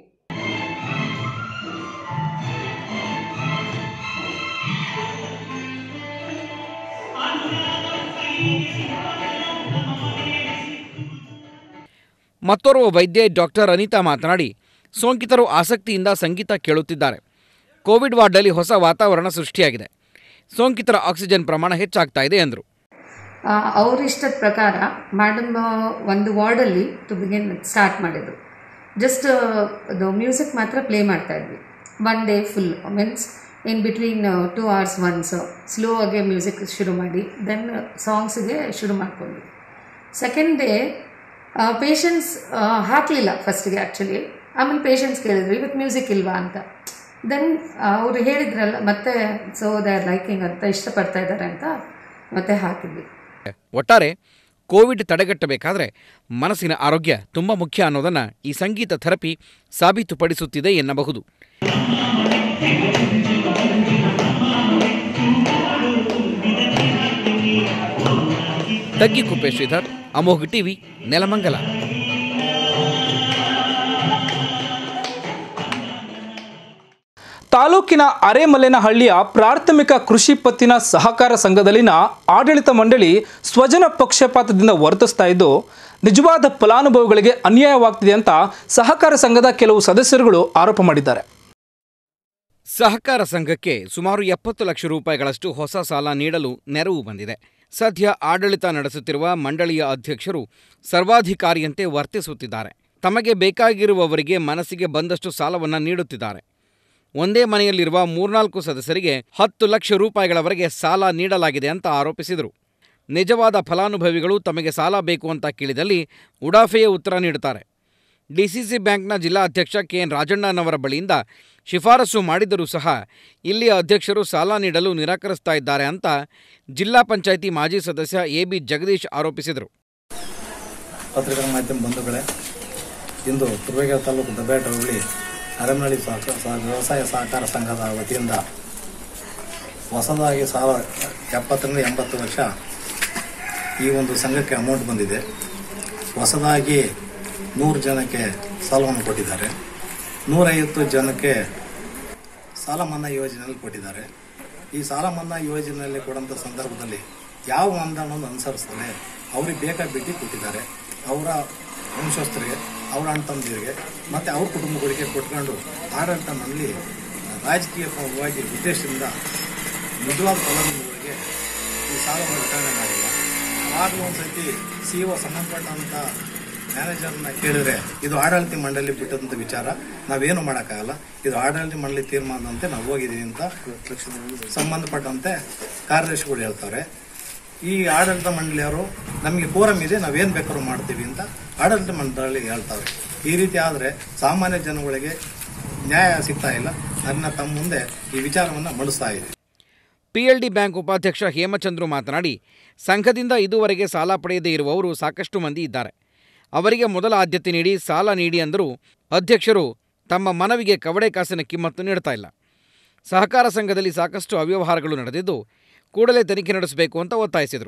ಮತ್ತೋರ್ವ ವೈದ್ಯೆ ಡಾಕ್ಟರ್ ಅನಿತಾ ಮಾತನಾಡಿ ಸೋಂಕಿತರು ಆಸಕ್ತಿಯಿಂದ ಸಂಗೀತ ಕೇಳುತ್ತಿದ್ದಾರೆ ಕೋವಿಡ್ ವಾರ್ಡ್ನಲ್ಲಿ ಹೊಸ ವಾತಾವರಣ ಸೃಷ್ಟಿಯಾಗಿದೆ ಸೋಂಕಿತರ ಆಕ್ಸಿಜನ್ ಪ್ರಮಾಣ ಹೆಚ್ಚಾಗ್ತಾ ಇದೆ ಎಂದರು ಅವ್ರ ಇಷ್ಟದ ಪ್ರಕಾರ ಮೇಡಮ್ ಒಂದು ವಾರ್ಡಲ್ಲಿ ಟು ಬಿಗಿನ್ ಸ್ಟಾರ್ಟ್ ಮಾಡಿದರು ಜಸ್ಟ್ ಅದು ಮ್ಯೂಸಿಕ್ ಮಾತ್ರ ಪ್ಲೇ ಮಾಡ್ತಾ ಇದ್ವಿ one day full means in between two hours once slow ಆಗಿ ಮ್ಯೂಸಿಕ್ ಶುರು ಮಾಡಿ ದೆನ್ ಸಾಂಗ್ಸ್ಗೆ ಶುರು ಮಾಡ್ಕೊಂಡ್ವಿ ಸೆಕೆಂಡ್ ಡೇ ಪೇಷನ್ಸ್ ಹಾಕಲಿಲ್ಲ ಫಸ್ಟಿಗೆ ಆ್ಯಕ್ಚುಲಿ ಆಮೇಲೆ ಪೇಷನ್ಸ್ ಕೇಳಿದ್ರು ಇವತ್ತು ಮ್ಯೂಸಿಕ್ ಇಲ್ವಾ ಅಂತ ದೆನ್ ಅವರು ಹೇಳಿದ್ರಲ್ಲ ಮತ್ತೆ ಸೊ ದೇ ಆರ್ ಲೈಕಿಂಗ್ ಅಂತ ಇಷ್ಟಪಡ್ತಾ ಇದ್ದಾರೆ ಅಂತ ಮತ್ತೆ ಹಾಕಿದ್ವಿ ಒಟ್ಟಾರೆ ಕೋವಿಡ್ ತಡೆಗಟ್ಟಬೇಕಾದ್ರೆ ಮನಸ್ಸಿನ ಆರೋಗ್ಯ ತುಂಬ ಮುಖ್ಯ ಅನ್ನೋದನ್ನು ಈ ಸಂಗೀತ ಥೆರಪಿ ಸಾಬೀತುಪಡಿಸುತ್ತಿದೆ ಎನ್ನಬಹುದು ತಗ್ಗಿಕುಪ್ಪೆ ಶ್ರೀಧರ್ ಅಮೋಘ್ ಟಿವಿ ನೆಲಮಂಗಲ ತಾಲೂಕಿನ ಅರೆಮಲೆನಹಳ್ಳಿಯ ಪ್ರಾಥಮಿಕ ಕೃಷಿ ಪತ್ತಿನ ಸಹಕಾರ ಸಂಘದಲ್ಲಿನ ಆಡಳಿತ ಮಂಡಳಿ ಸ್ವಜನ ಪಕ್ಷಪಾತದಿಂದ ವರ್ತಿಸ್ತಾ ಇದ್ದು ನಿಜವಾದ ಫಲಾನುಭವಿಗಳಿಗೆ ಅನ್ಯಾಯವಾಗ್ತಿದೆ ಅಂತ ಸಹಕಾರ ಸಂಘದ ಕೆಲವು ಸದಸ್ಯರುಗಳು ಆರೋಪ ಮಾಡಿದ್ದಾರೆ ಸಹಕಾರ ಸಂಘಕ್ಕೆ ಸುಮಾರು ಎಪ್ಪತ್ತು ಲಕ್ಷ ರೂಪಾಯಿಗಳಷ್ಟು ಹೊಸ ಸಾಲ ನೀಡಲು ನೆರವು ಬಂದಿದೆ ಸದ್ಯ ಆಡಳಿತ ನಡೆಸುತ್ತಿರುವ ಮಂಡಳಿಯ ಅಧ್ಯಕ್ಷರು ಸರ್ವಾಧಿಕಾರಿಯಂತೆ ವರ್ತಿಸುತ್ತಿದ್ದಾರೆ ತಮಗೆ ಬೇಕಾಗಿರುವವರಿಗೆ ಮನಸ್ಸಿಗೆ ಬಂದಷ್ಟು ಸಾಲವನ್ನು ನೀಡುತ್ತಿದ್ದಾರೆ ಒಂದೇ ಮನೆಯಲ್ಲಿರುವ ಮೂರ್ನಾಲ್ಕು ಸದಸ್ಯರಿಗೆ ಹತ್ತು ಲಕ್ಷ ರೂಪಾಯಿಗಳವರೆಗೆ ಸಾಲ ನೀಡಲಾಗಿದೆ ಅಂತ ಆರೋಪಿಸಿದರು ನಿಜವಾದ ಫಲಾನುಭವಿಗಳು ತಮಗೆ ಸಾಲ ಬೇಕು ಅಂತ ಕೇಳಿದಲ್ಲಿ ಉಡಾಫೆಯ ಉತ್ತರ ನೀಡುತ್ತಾರೆ ಡಿಸಿಸಿ ಬ್ಯಾಂಕ್ನ ಜಿಲ್ಲಾ ಅಧ್ಯಕ್ಷ ಕೆ ಎನ್ ರಾಜಣ್ಣನವರ ಬಳಿಯಿಂದ ಶಿಫಾರಸು ಮಾಡಿದರೂ ಸಹ ಇಲ್ಲಿಯ ಅಧ್ಯಕ್ಷರು ಸಾಲ ನೀಡಲು ನಿರಾಕರಿಸ್ತಾ ಇದ್ದಾರೆ ಅಂತ ಜಿಲ್ಲಾ ಪಂಚಾಯಿತಿ ಮಾಜಿ ಸದಸ್ಯ ಎ ಬಿ ಜಗದೀಶ್ ಆರೋಪಿಸಿದರು ಪತ್ರಿಕಾ ಮಾಧ್ಯಮ ಬಂಧುಗಳೇ ಇಂದು ತುರುವೇಕೆರೆ ತಾಲೂಕು ದಬ್ಬಾಟ ಹೋಬಳಿ ಅರಮನಹಳ್ಳಿ ಸಹಕಾರ ಸಹ- ವ್ಯವಸಾಯ ಸಹಕಾರ ಸಂಘದ ವತಿಯಿಂದ ಹೊಸದಾಗಿ ಸಾಲ ಎಪ್ಪತ್ತರಿಂದ ಎಂಬತ್ತು ಲಕ್ಷ ಈ ಒಂದು ಸಂಘಕ್ಕೆ ಅಮೌಂಟ್ ಬಂದಿದೆ ಹೊಸದಾಗಿ ನೂರು ಜನಕ್ಕೆ ಸಾಲವನ್ನು ಕೊಟ್ಟಿದ್ದಾರೆ ನೂರೈವತ್ತು ಜನಕ್ಕೆ ಸಾಲ ಮನ್ನಾ ಯೋಜನೆಯಲ್ಲಿ ಕೊಟ್ಟಿದ್ದಾರೆ ಈ ಸಾಲ ಮನ್ನಾ ಯೋಜನೆಯಲ್ಲಿ ಕೊಡೋಂಥ ಸಂದರ್ಭದಲ್ಲಿ ಯಾವ ಮಾನದಂಡವನ್ನು ಅನುಸರಿಸ್ತದೆ ಅವ್ರಿಗೆ ಬೇಕಾ ಬಿಟ್ಟು ಕೊಟ್ಟಿದ್ದಾರೆ ಅವರ ವಂಶಸ್ಥರಿಗೆ ಅವರ ಅಣ್ಣ ತಮ್ಮದಿರಿಗೆ ಮತ್ತು ಅವ್ರ ಕುಟುಂಬಗಳಿಗೆ ಕೊಟ್ಕೊಂಡು ಆಡಳಿತ ಮಂಡಳಿ ರಾಜಕೀಯವಾಗಿ ಉದ್ದೇಶದಿಂದ ನಿಜವಾದ ಫಲಾನುಭವಿಗಳಿಗೆ ಈ ಸಾಲವನ್ನು ವಿತರಣೆ ಮಾಡಿಲ್ಲ ಆವಾಗಲೂ ಒಂದು ಸತಿ ಸಿ ಒ ಸಂಬಂಧಪಟ್ಟಂಥ ಮ್ಯಾನೇಜರ್ನ ಕೇಳಿದ್ರೆ ಇದು ಆಡಳಿತ ಮಂಡಳಿ ಬಿಟ್ಟಂತ ವಿಚಾರ ನಾವೇನು ಮಾಡೋಕ್ಕಾಗಲ್ಲ ಇದು ಆಡಳಿತ ಮಂಡಳಿ ತೀರ್ಮಾನದಂತೆ ನಾವು ಹೋಗಿದ್ದೀವಿ ಅಂತ ಸಂಬಂಧಪಟ್ಟಂತೆ ಕಾರ್ಯದರ್ಶಿಗಳು ಹೇಳ್ತಾರೆ ಈ ಆಡಳಿತ ಮಂಡಳಿಯವರು ನಮಗೆ ಕೋರಮ್ ಇದೆ ನಾವೇನು ಬೇಕಾದ್ರೂ ಮಾಡ್ತೀವಿ ಅಂತ ಆಡಳಿತ ಮಂಡಳಿ ಹೇಳ್ತಾರೆ ಈ ರೀತಿ ಆದರೆ ಸಾಮಾನ್ಯ ಜನಗಳಿಗೆ ನ್ಯಾಯ ಸಿಗ್ತಾ ಇಲ್ಲ ಅದನ್ನ ತಮ್ಮ ಮುಂದೆ ಈ ವಿಚಾರವನ್ನು ಮಂಡಿಸ್ತಾ ಇದೆ ಪಿಎಲ್ಡಿ ಬ್ಯಾಂಕ್ ಉಪಾಧ್ಯಕ್ಷ ಹೇಮಚಂದ್ರು ಮಾತನಾಡಿ ಸಂಘದಿಂದ ಇದುವರೆಗೆ ಸಾಲ ಪಡೆಯದೇ ಇರುವವರು ಸಾಕಷ್ಟು ಮಂದಿ ಇದ್ದಾರೆ ಅವರಿಗೆ ಮೊದಲ ಆದ್ಯತೆ ನೀಡಿ ಸಾಲ ನೀಡಿ ಅಂದರೂ ಅಧ್ಯಕ್ಷರು ತಮ್ಮ ಮನವಿಗೆ ಕವಡೆ ಕಾಸಿನ ಕಿಮ್ಮತ್ತು ನೀಡ್ತಾ ಇಲ್ಲ ಸಹಕಾರ ಸಂಘದಲ್ಲಿ ಸಾಕಷ್ಟು ಅವ್ಯವಹಾರಗಳು ನಡೆದಿದ್ದು ಕೂಡಲೇ ತನಿಖೆ ನಡೆಸಬೇಕು ಅಂತ ಒತ್ತಾಯಿಸಿದರು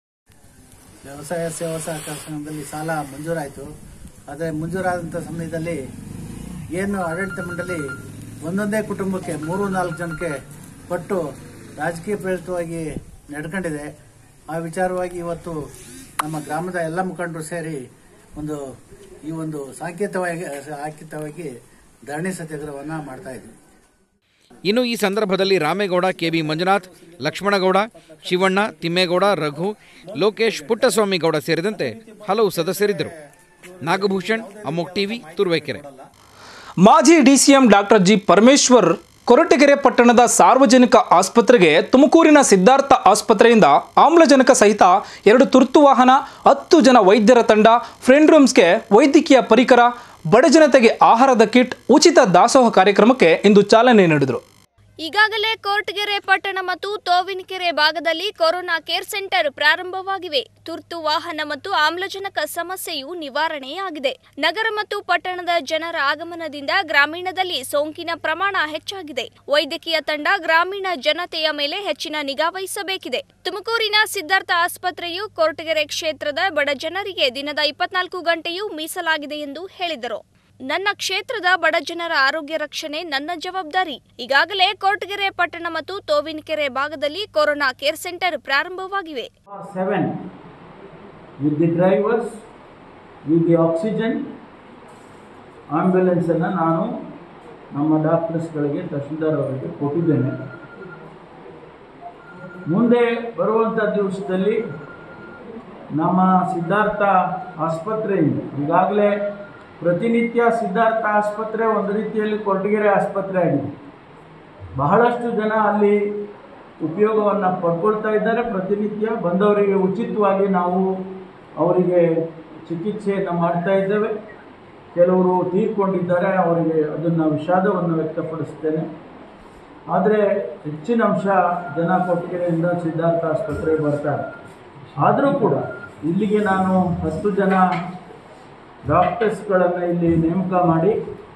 ವ್ಯವಸಾಯ ಸೇವಾ ಸಹಕಾರ ಸಂಘದಲ್ಲಿ ಸಾಲ ಮಂಜೂರಾಯಿತು ಆದರೆ ಮಂಜೂರಾದಂಥ ಸಮಯದಲ್ಲಿ ಏನು ಆಡಳಿತ ಮಂಡಳಿ ಒಂದೊಂದೇ ಕುಟುಂಬಕ್ಕೆ ಮೂರು ನಾಲ್ಕು ಜನಕ್ಕೆ ಕೊಟ್ಟು ರಾಜಕೀಯ ಪ್ರೇರಿತವಾಗಿ ನಡ್ಕೊಂಡಿದೆ ಆ ವಿಚಾರವಾಗಿ ಇವತ್ತು ನಮ್ಮ ಗ್ರಾಮದ ಎಲ್ಲ ಮುಖಂಡರು ಸೇರಿ ಒಂದು ಈ ಒಂದು ಸಾಂಕೇತವಾಗಿ ಸಾಂಕೇತವಾಗಿ ಧರಣಿ ಸತ್ಯಾಗ್ರಹವನ್ನು ಮಾಡ್ತಾ ಇದ್ವಿ ಇನ್ನು ಈ ಸಂದರ್ಭದಲ್ಲಿ ರಾಮೇಗೌಡ ಕೆಬಿ ಮಂಜುನಾಥ್ ಲಕ್ಷ್ಮಣಗೌಡ ಶಿವಣ್ಣ ತಿಮ್ಮೇಗೌಡ ರಘು ಲೋಕೇಶ್ ಪುಟ್ಟಸ್ವಾಮಿಗೌಡ ಸೇರಿದಂತೆ ಹಲವು ಸದಸ್ಯರಿದ್ದರು ನಾಗಭೂಷಣ್ ಅಮೋಕ್ ಟಿವಿ ತುರುವೇಕೆರೆ ಮಾಜಿ DCM doctor G Parameshwar Koratagere ಪಟ್ಟಣದ ಸಾರ್ವಜನಿಕ ಆಸ್ಪತ್ರೆಗೆ ತುಮಕೂರಿನ ಸಿದ್ಧಾರ್ಥ ಆಸ್ಪತ್ರೆಯಿಂದ ಆಮ್ಲಜನಕ ಸಹಿತ ಎರಡು ತುರ್ತು ವಾಹನ ಹತ್ತು ಜನ ವೈದ್ಯರ ತಂಡ ಫ್ರೆಂಡ್ ರೂಮ್ಸ್ಗೆ ವೈದ್ಯಕೀಯ ಪರಿಕರ ಬಡ ಜನತೆಗೆ ಆಹಾರದ ಕಿಟ್ ಉಚಿತ ದಾಸೋಹ ಕಾರ್ಯಕ್ರಮಕ್ಕೆ ಇಂದು ಚಾಲನೆ ನೀಡಿದರು ಈಗಾಗಲೇ ಕೋರ್ಟ್ಗೆರೆ ಪಟ್ಟಣ ಮತ್ತು ತೋವಿನಕೆರೆ ಭಾಗದಲ್ಲಿ ಕೊರೋನಾ ಕೇರ್ ಸೆಂಟರ್ ಪ್ರಾರಂಭವಾಗಿವೆ ತುರ್ತು ವಾಹನ ಮತ್ತು ಆಮ್ಲಜನಕ ಸಮಸ್ಯೆಯು ನಿವಾರಣೆಯಾಗಿದೆ ನಗರ ಮತ್ತು ಪಟ್ಟಣದ ಜನರ ಆಗಮನದಿಂದ ಗ್ರಾಮೀಣದಲ್ಲಿ ಸೋಂಕಿನ ಪ್ರಮಾಣ ಹೆಚ್ಚಾಗಿದೆ ವೈದ್ಯಕೀಯ ತಂಡ ಗ್ರಾಮೀಣ ಜನತೆಯ ಮೇಲೆ ಹೆಚ್ಚಿನ ನಿಗಾ ವಹಿಸಬೇಕಿದೆ ತುಮಕೂರಿನ ಸಿದ್ಧಾರ್ಥ ಆಸ್ಪತ್ರೆಯು ಕೊರಟಗೆರೆ ಕ್ಷೇತ್ರದ ಬಡ ಜನರಿಗೆ ದಿನದ ಇಪ್ಪತ್ನಾಲ್ಕು ಗಂಟೆಯೂ ಮೀಸಲಾಗಿದೆ ಎಂದು ಹೇಳಿದರು ನನ್ನ ಕ್ಷೇತ್ರದ ಬಡ ಜನರ ಆರೋಗ್ಯ ರಕ್ಷಣೆ ನನ್ನ ಜವಾಬ್ದಾರಿ ಈಗಾಗಲೇ ಕೊರಟಗೆರೆ ಪಟ್ಟಣ ಮತ್ತು ತೋವಿನಕೆರೆ ಭಾಗದಲ್ಲಿ ಕೊರೋನಾ ಕೇರ್ ಸೆಂಟರ್ ಪ್ರಾರಂಭವಾಗಿವೆ seven with the drivers with the oxygen ಆಂಬ್ಯುಲೆನ್ಸನ್ನು ನಾನು ನಮ್ಮ ಡಾಕ್ಟರ್ಸ್ಗಳಿಗೆ ತಹಶೀಲ್ದಾರ್ ಅವರಿಗೆ ಕೊಟ್ಟಿದ್ದೇನೆ ಮುಂದೆ ಬರುವಂಥ ದಿವಸದಲ್ಲಿ ನಮ್ಮ ಸಿದ್ಧಾರ್ಥ ಆಸ್ಪತ್ರೆಯಿಂದ ಈಗಾಗಲೇ ಪ್ರತಿನಿತ್ಯ ಸಿದ್ಧಾರ್ಥ ಆಸ್ಪತ್ರೆ ಒಂದು ರೀತಿಯಲ್ಲಿ ಕೊರಟಗೆರೆ ಆಸ್ಪತ್ರೆ ಆಗಿದೆ ಬಹಳಷ್ಟು ಜನ ಅಲ್ಲಿ ಉಪಯೋಗವನ್ನು ಪಡ್ಕೊಳ್ತಾ ಇದ್ದಾರೆ ಪ್ರತಿನಿತ್ಯ ಬಂದವರಿಗೆ ಉಚಿತವಾಗಿ ನಾವು ಅವರಿಗೆ ಚಿಕಿತ್ಸೆಯನ್ನು ಮಾಡ್ತಾ ಇದ್ದೇವೆ ಕೆಲವರು ತೀರ್ಕೊಂಡಿದ್ದಾರೆ ಅವರಿಗೆ ಅದನ್ನು ವಿಷಾದವನ್ನು ವ್ಯಕ್ತಪಡಿಸ್ತೇನೆ ಆದರೆ ಹೆಚ್ಚಿನ ಅಂಶ ಜನ ಕೊಟ್ಟಿಗೆರೆಯಿಂದ ಸಿದ್ಧಾರ್ಥ ಆಸ್ಪತ್ರೆಗೆ ಬರ್ತಾರೆ ಆದರೂ ಕೂಡ ಇಲ್ಲಿಗೆ ನಾನು ಹತ್ತು ಜನ ಡಾಕ್ಟರ್ಸ್ಗಳನ್ನು ಇಲ್ಲಿ ನೇಮಕ ಮಾಡಿ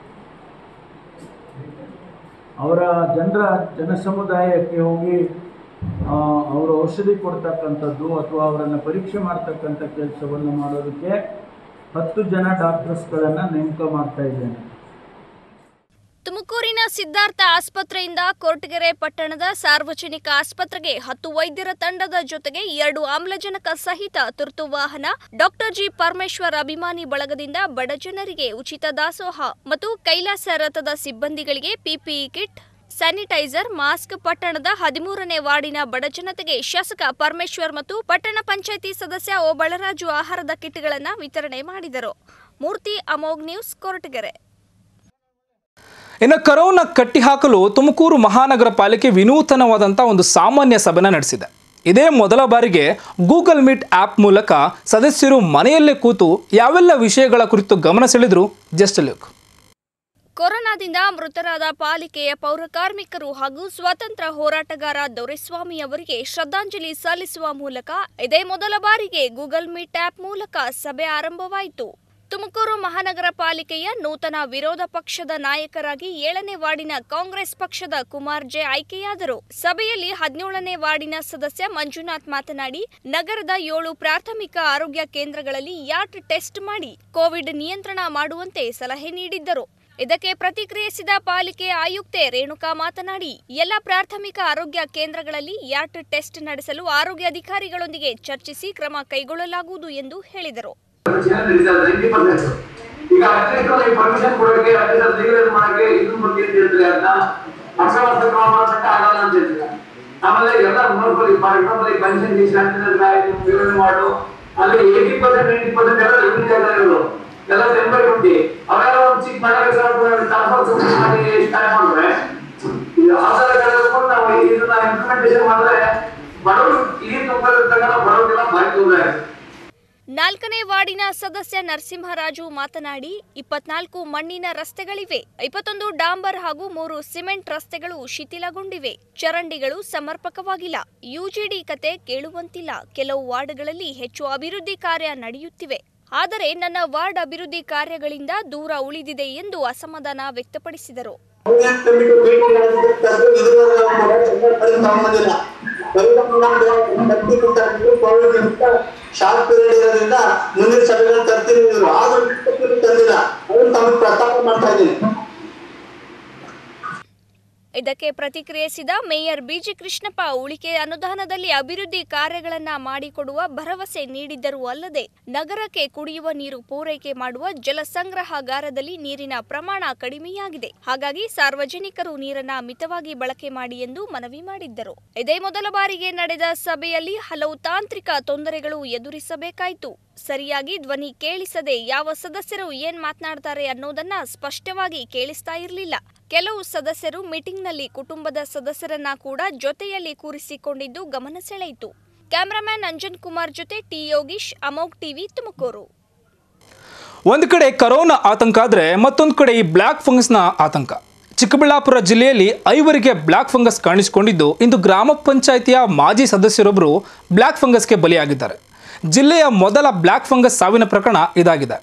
ಅವರ ಜನರ ಜನಸಮುದಾಯಕ್ಕೆ ಹೋಗಿ ಆ, ಅವರು ಔಷಧಿ ಕೊಡ್ತಕ್ಕಂಥದ್ದು ಅಥವಾ ಅವರನ್ನು ಪರೀಕ್ಷೆ ಮಾಡ್ತಕ್ಕಂಥ ಕೆಲಸವನ್ನು ಮಾಡೋದಕ್ಕೆ ಹತ್ತು ಜನ ಡಾಕ್ಟರ್ಸ್ಗಳನ್ನು ನೇಮಕ ಮಾಡ್ತಾ ಇದ್ದೇನೆ ತುಮಕೂರಿನ ಸಿದ್ಧಾರ್ಥ ಆಸ್ಪತ್ರೆಯಿಂದ ಕೊರಟಗೆರೆ ಪಟ್ಟಣದ ಸಾರ್ವಜನಿಕ ಆಸ್ಪತ್ರೆಗೆ ಹತ್ತು ವೈದ್ಯರ ತಂಡದ ಜೊತೆಗೆ ಎರಡು ಆಮ್ಲಜನಕ ಸಹಿತ ತುರ್ತು ವಾಹನ ಡಾಕ್ಟರ್ ಜಿ ಪರಮೇಶ್ವರ್ ಅಭಿಮಾನಿ ಬಳಗದಿಂದ ಬಡ ಜನರಿಗೆ ಉಚಿತ ದಾಸೋಹ ಮತ್ತು ಕೈಲಾಸ ರಥದ ಸಿಬ್ಬಂದಿಗಳಿಗೆ ಪಿಪಿಇ ಕಿಟ್ ಸ್ಯಾನಿಟೈಸರ್ ಮಾಸ್ಕ್ ಪಟ್ಟಣದ ಹದಿಮೂರನೇ ವಾರ್ಡಿನ ಬಡ ಜನತೆಗೆ ಶಾಸಕ ಪರಮೇಶ್ವರ್ ಮತ್ತು ಪಟ್ಟಣ ಪಂಚಾಯಿತಿ ಸದಸ್ಯ ಓ ಬಳರಾಜು ಆಹಾರದ ಕಿಟ್ಗಳನ್ನು ವಿತರಣೆ ಮಾಡಿದರು ಮೂರ್ತಿ ಅಮೋಘ್ ನ್ಯೂಸ್ ಕೊರಟಗೆರೆ ಇನ್ನು ಕರೋನಾ ಕಟ್ಟಿಹಾಕಲು ತುಮಕೂರು ಮಹಾನಗರ ಪಾಲಿಕೆ ವಿನೂತನವಾದಂಥ ಒಂದು ಸಾಮಾನ್ಯ ಸಭೆನ ನಡೆಸಿದೆ ಇದೇ ಮೊದಲ ಬಾರಿಗೆ ಗೂಗಲ್ ಮೀಟ್ ಆ್ಯಪ್ ಮೂಲಕ ಸದಸ್ಯರು ಮನೆಯಲ್ಲೇ ಕೂತು ಯಾವೆಲ್ಲ ವಿಷಯಗಳ ಕುರಿತು ಗಮನ ಸೆಳೆದ್ರು ಜಸ್ಟ್ ಲುಕ್ ಕೊರೋನಾದಿಂದ ಮೃತರಾದ ಪಾಲಿಕೆಯ ಪೌರ ಕಾರ್ಮಿಕರು ಹಾಗೂ ಸ್ವಾತಂತ್ರ್ಯ ಹೋರಾಟಗಾರ ದೊರೆಸ್ವಾಮಿ ಅವರಿಗೆ ಶ್ರದ್ಧಾಂಜಲಿ ಸಲ್ಲಿಸುವ ಮೂಲಕ ಇದೇ ಮೊದಲ ಬಾರಿಗೆ ಗೂಗಲ್ ಮೀಟ್ ಆ್ಯಪ್ ಮೂಲಕ ಸಭೆ ಆರಂಭವಾಯಿತು ತುಮಕೂರು ಮಹಾನಗರ ಪಾಲಿಕೆಯ ನೂತನ ವಿರೋಧ ಪಕ್ಷದ ನಾಯಕರಾಗಿ ಏಳನೇ ವಾರ್ಡಿನ ಕಾಂಗ್ರೆಸ್ ಪಕ್ಷದ ಕುಮಾರ್ ಜೆ ಆಯ್ಕೆಯಾದರು ಸಭೆಯಲ್ಲಿ ಹದಿನೇಳನೇ ವಾರ್ಡಿನ ಸದಸ್ಯ ಮಂಜುನಾಥ್ ಮಾತನಾಡಿ ನಗರದ ಏಳು ಪ್ರಾಥಮಿಕ ಆರೋಗ್ಯ ಕೇಂದ್ರಗಳಲ್ಲಿ ಯಾಟ್ ಟೆಸ್ಟ್ ಮಾಡಿ ಕೋವಿಡ್ ನಿಯಂತ್ರಣ ಮಾಡುವಂತೆ ಸಲಹೆ ನೀಡಿದ್ದರು ಇದಕ್ಕೆ ಪ್ರತಿಕ್ರಿಯಿಸಿದ ಪಾಲಿಕೆ ಆಯುಕ್ತೆ ರೇಣುಕಾ ಮಾತನಾಡಿ ಎಲ್ಲ ಪ್ರಾಥಮಿಕ ಆರೋಗ್ಯ ಕೇಂದ್ರಗಳಲ್ಲಿ ಯಾಟ್ ಟೆಸ್ಟ್ ನಡೆಸಲು ಆರೋಗ್ಯಾಧಿಕಾರಿಗಳೊಂದಿಗೆ ಚರ್ಚಿಸಿ ಕ್ರಮ ಕೈಗೊಳ್ಳಲಾಗುವುದು ಎಂದು ಹೇಳಿದರು ನೈಂಟಿ ಪರ್ಸೆಂಟ್ ಈಗ ಅಧ್ಯಕ್ಷರಿಗೆ ಪರ್ಮಿಷನ್ ಕೊಡೋಕೆ ಅಧ್ಯಕ್ಷರ ಲೀಗಲೈಸ್ ಮಾಡಕ್ಕೆ ಇದ್ರ ಬಗ್ಗೆ ಅಂತ ಹೇಳ್ತಾರೆ ಅಂತ ಅಕ್ಷರಸ್ಥ ಕ್ರಮ ಮಾಡಕ್ಕೆ ಆಗಲ್ಲ ಅಂತ ಹೇಳ್ತಾರೆ ಆಮೇಲೆ ಎಲ್ಲ ನೋಡ್ಕೊಳ್ಳಿ ಫಾರ್ ಎಕ್ಸಾಂಪಲ್ ಈ ಪೆನ್ಷನ್ ವಿವರಣೆ ಮಾಡು ಅಲ್ಲಿ ಏಯ್ಟಿ ಪರ್ಸೆಂಟ್ ನೈಂಟಿ ಪರ್ಸೆಂಟ್ ಎಲ್ಲ ರೆವಿನ್ಯೂ ಜಾಗಗಳು ಎಲ್ಲ ಟೆನ್ ಬೈ ಟ್ವೆಂಟಿ ಅವೆಲ್ಲ ಒಂದು ಚಿಕ್ಕ ಮನೆಗೆ ಟ್ರಾನ್ಸ್ಫರ್ ಮಾಡಿ ಸ್ಟಾರ್ಟ್ ಮಾಡಿದ್ರೆ ಈ ಆಧಾರಗಳು ನಾವು ಇದನ್ನ ಇಂಪ್ಲಿಮೆಂಟೇಷನ್ ಮಾಡಿದ್ರೆ ಬಡವರು ಈ ತುಂಬಲಿರ್ತಕ್ಕಂಥ ಬಡವರಿಗೆಲ್ಲ ಭಾರಿ ತೊಂದರೆ ಆಗುತ್ತೆ ನಾಲ್ಕನೇ ವಾರ್ಡಿನ ಸದಸ್ಯ ನರಸಿಂಹರಾಜು ಮಾತನಾಡಿ ಇಪ್ಪತ್ನಾಲ್ಕು ಮಣ್ಣಿನ ರಸ್ತೆಗಳಿವೆ ಇಪ್ಪತ್ತೊಂದು ಡಾಂಬರ್ ಹಾಗೂ ಮೂರು ಸಿಮೆಂಟ್ ರಸ್ತೆಗಳು ಶಿಥಿಲಗೊಂಡಿವೆ ಚರಂಡಿಗಳು ಸಮರ್ಪಕವಾಗಿಲ್ಲ ಯುಜಿಡಿ ಕತೆ ಕೇಳುವಂತಿಲ್ಲ ಕೆಲವು ವಾರ್ಡ್ಗಳಲ್ಲಿ ಹೆಚ್ಚು ಅಭಿವೃದ್ಧಿ ಕಾರ್ಯ ನಡೆಯುತ್ತಿವೆ ಆದರೆ ನನ್ನ ವಾರ್ಡ್ ಅಭಿವೃದ್ಧಿ ಕಾರ್ಯಗಳಿಂದ ದೂರ ಉಳಿದಿದೆ ಎಂದು ಅಸಮಾಧಾನ ವ್ಯಕ್ತಪಡಿಸಿದರು ಶಾರ್ಟ್ ಪೀರಿಯಡ್ ಇರೋದ್ರಿಂದ ಮುಂದಿನ ಸಭೆಗಳು ತರ್ತೀನಿ ಇದ್ರು ಆದ್ರೂ ತಂದಿಲ್ಲ ಅದನ್ನ ತಮಗೆ ಪ್ರಸ್ತಾಪ ಮಾಡ್ತಾ ಇದ್ದೀನಿ ಇದಕ್ಕೆ ಪ್ರತಿಕ್ರಿಯಿಸಿದ ಮೇಯರ್ ಬಿಜಿ ಕೃಷ್ಣಪ್ಪ ಉಳಿಕೆ ಅನುದಾನದಲ್ಲಿ ಅಭಿವೃದ್ಧಿ ಕಾರ್ಯಗಳನ್ನ ಮಾಡಿಕೊಡುವ ಭರವಸೆ ನೀಡಿದ್ದರೂ ಅಲ್ಲದೆ ನಗರಕ್ಕೆ ಕುಡಿಯುವ ನೀರು ಪೂರೈಕೆ ಮಾಡುವ ಜಲಸಂಗ್ರಹಾಗಾರದಲ್ಲಿ ನೀರಿನ ಪ್ರಮಾಣ ಕಡಿಮೆಯಾಗಿದೆ ಹಾಗಾಗಿ ಸಾರ್ವಜನಿಕರು ನೀರನ್ನ ಮಿತವಾಗಿ ಬಳಕೆ ಮಾಡಿ ಎಂದು ಮನವಿ ಮಾಡಿದ್ದರು ಇದೇ ಮೊದಲ ಬಾರಿಗೆ ನಡೆದ ಸಭೆಯಲ್ಲಿ ಹಲವು ತಾಂತ್ರಿಕ ತೊಂದರೆಗಳು ಎದುರಿಸಬೇಕಾಯಿತು ಸರಿಯಾಗಿ ಧ್ವನಿ ಕೇಳಿಸದೆ ಯಾವ ಸದಸ್ಯರು ಏನ್ ಮಾತನಾಡ್ತಾರೆ ಅನ್ನೋದನ್ನ ಸ್ಪಷ್ಟವಾಗಿ ಕೇಳಿಸ್ತಾ ಇರಲಿಲ್ಲ ಕೆಲವು ಸದಸ್ಯರು ಮೀಟಿಂಗ್ನಲ್ಲಿ ಕುಟುಂಬದ ಸದಸ್ಯರನ್ನ ಕೂಡ ಜೊತೆಯಲ್ಲಿ ಕೂರಿಸಿಕೊಂಡಿದ್ದು ಗಮನ ಸೆಳೆಯಿತು ಕ್ಯಾಮರಾಮ್ಯಾನ್ ಅಂಜನ್ ಕುಮಾರ್ ಜೊತೆ ಟಿ ಯೋಗೀಶ್ ಅಮೋಗ್ ಟಿವಿ ತುಮಕೂರು ಒಂದು ಕಡೆ ಕರೋನಾ ಆತಂಕ ಆದರೆ ಮತ್ತೊಂದು ಕಡೆ ಈ ಬ್ಲ್ಯಾಕ್ ಫಂಗಸ್ನ ಆತಂಕ ಚಿಕ್ಕಬಳ್ಳಾಪುರ ಜಿಲ್ಲೆಯಲ್ಲಿ ಐವರಿಗೆ ಬ್ಲ್ಯಾಕ್ ಫಂಗಸ್ ಕಾಣಿಸಿಕೊಂಡಿದ್ದು ಇಂದು ಗ್ರಾಮ ಪಂಚಾಯಿತಿಯ ಮಾಜಿ ಸದಸ್ಯರೊಬ್ಬರು ಬ್ಲ್ಯಾಕ್ ಫಂಗಸ್ಗೆ ಬಲಿಯಾಗಿದ್ದಾರೆ ಜಿಲ್ಲೆಯ ಮೊದಲ ಬ್ಲ್ಯಾಕ್ ಫಂಗಸ್ ಸಾವಿನ ಪ್ರಕರಣ ಇದಾಗಿದೆ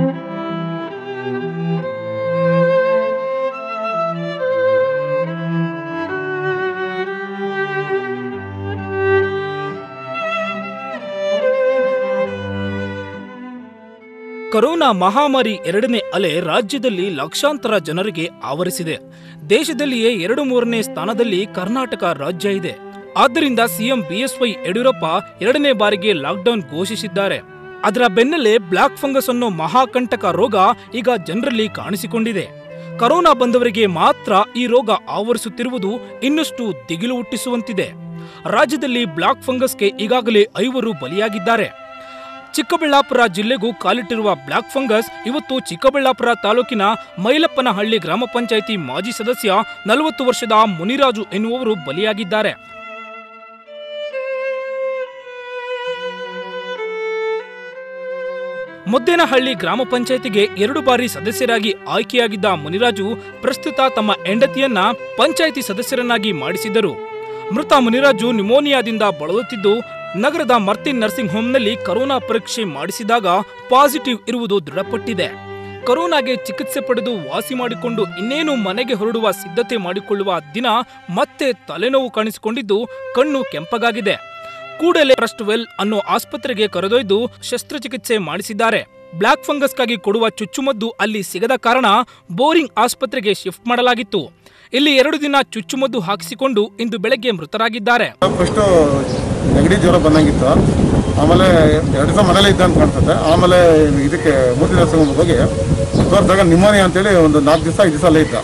ಕೊರೋನಾ ಮಹಾಮಾರಿ ಎರಡನೇ ಅಲೆ ರಾಜ್ಯದಲ್ಲಿ ಲಕ್ಷಾಂತರ ಜನರಿಗೆ ಆವರಿಸಿದೆ ದೇಶದಲ್ಲಿಯೇ ಎರಡು ಮೂರನೇ ಸ್ಥಾನದಲ್ಲಿ ಕರ್ನಾಟಕ ರಾಜ್ಯ ಇದೆ ಆದ್ದರಿಂದ ಸಿಎಂ ಬಿಎಸ್ವೈ ಯಡಿಯೂರಪ್ಪ ಎರಡನೇ ಬಾರಿಗೆ ಲಾಕ್ಡೌನ್ ಘೋಷಿಸಿದ್ದಾರೆ ಅದರ ಬೆನ್ನಲ್ಲೇ ಬ್ಲ್ಯಾಕ್ ಫಂಗಸ್ ಅನ್ನೋ ಮಹಾಕಂಟಕ ರೋಗ ಈಗ ಜನರಲ್ಲಿ ಕಾಣಿಸಿಕೊಂಡಿದೆ ಕರೋನಾ ಬಂದವರಿಗೆ ಮಾತ್ರ ಈ ರೋಗ ಆವರಿಸುತ್ತಿರುವುದು ಇನ್ನಷ್ಟು ದಿಗಿಲು ಹುಟ್ಟಿಸುವಂತಿದೆ ರಾಜ್ಯದಲ್ಲಿ ಬ್ಲಾಕ್ ಫಂಗಸ್ಗೆ ಈಗಾಗಲೇ ಐವರು ಬಲಿಯಾಗಿದ್ದಾರೆ ಚಿಕ್ಕಬಳ್ಳಾಪುರ ಜಿಲ್ಲೆಗೂ ಕಾಲಿಟ್ಟಿರುವ ಬ್ಲಾಕ್ ಫಂಗಸ್ ಇವತ್ತು ಚಿಕ್ಕಬಳ್ಳಾಪುರ ತಾಲೂಕಿನ ಮೈಲಪ್ಪನಹಳ್ಳಿ ಗ್ರಾಮ ಪಂಚಾಯಿತಿ ಮಾಜಿ ಸದಸ್ಯ ನಲವತ್ತು ವರ್ಷದ ಮುನಿರಾಜು ಎನ್ನುವವರು ಬಲಿಯಾಗಿದ್ದಾರೆ ಮುದ್ದೇನಹಳ್ಳಿ ಗ್ರಾಮ ಪಂಚಾಯತಿಗೆ ಎರಡು ಬಾರಿ ಸದಸ್ಯರಾಗಿ ಆಯ್ಕೆಯಾಗಿದ್ದ ಮುನಿರಾಜು ಪ್ರಸ್ತುತ ತಮ್ಮ ಹೆಂಡತಿಯನ್ನ ಪಂಚಾಯಿತಿ ಸದಸ್ಯರನ್ನಾಗಿ ಮಾಡಿಸಿದ್ದರು ಮೃತ ಮುನಿರಾಜು ನ್ಯುಮೋನಿಯಾದಿಂದ ಬಳಲುತ್ತಿದ್ದು ನಗರದ ಮರ್ತಿನ್ ನರ್ಸಿಂಗ್ ಹೋಂನಲ್ಲಿ ಕರೋನಾ ಪರೀಕ್ಷೆ ಮಾಡಿಸಿದಾಗ ಪಾಸಿಟಿವ್ ಇರುವುದು ದೃಢಪಟ್ಟಿದೆ ಕರೋನಾಗೆ ಚಿಕಿತ್ಸೆ ಪಡೆದು ವಾಸಿ ಮಾಡಿಕೊಂಡು ಇನ್ನೇನು ಮನೆಗೆ ಹೊರಡುವ ಸಿದ್ಧತೆ ಮಾಡಿಕೊಳ್ಳುವ ದಿನ ಮತ್ತೆ ತಲೆನೋವು ಕಾಣಿಸಿಕೊಂಡಿದ್ದು ಕಣ್ಣು ಕೆಂಪಗಾಗಿದೆ ಕೂಡಲೇ ಟ್ರಸ್ಟ್ ವೆಲ್ ಅನ್ನೋ ಆಸ್ಪತ್ರೆಗೆ ಕರೆದೊಯ್ದು ಶಸ್ತ್ರಚಿಕಿತ್ಸೆ ಮಾಡಿಸಿದ್ದಾರೆ ಬ್ಲಾಕ್ ಫಂಗಸ್ಗಾಗಿ ಕೊಡುವ ಚುಚ್ಚುಮದ್ದು ಅಲ್ಲಿ ಸಿಗದ ಕಾರಣ ಬೋರಿಂಗ್ ಆಸ್ಪತ್ರೆಗೆ ಶಿಫ್ಟ್ ಮಾಡಲಾಗಿತ್ತು ಇಲ್ಲಿ ಎರಡು ದಿನ ಚುಚ್ಚುಮದ್ದು ಹಾಕಿಸಿಕೊಂಡು ಇಂದು ಬೆಳಗ್ಗೆ ಮೃತರಾಗಿದ್ದಾರೆ ಫಸ್ಟು ನೆಗಡಿ ಜ್ವರ ಬಂದಂಗಿತ್ತು ಆಮೇಲೆ ಎರಡು ದಿವಸ ಮನೇಲಿ ಇದ್ದ ಅಂತ ಕಾಣ್ತದೆ ಆಮೇಲೆ ಇದಕ್ಕೆ ಮೂರ್ತಿ ನರ್ಸಿಂಗ್ ಹೋಗಿ ತೋರಿಸಿದಾಗ ನಿಮೋನಿಯಾ ಅಂತೇಳಿ ಒಂದು ನಾಲ್ಕು ದಿವಸ ಐದು ದಿವಸ ಅಲ್ಲೇ ಇದ್ದ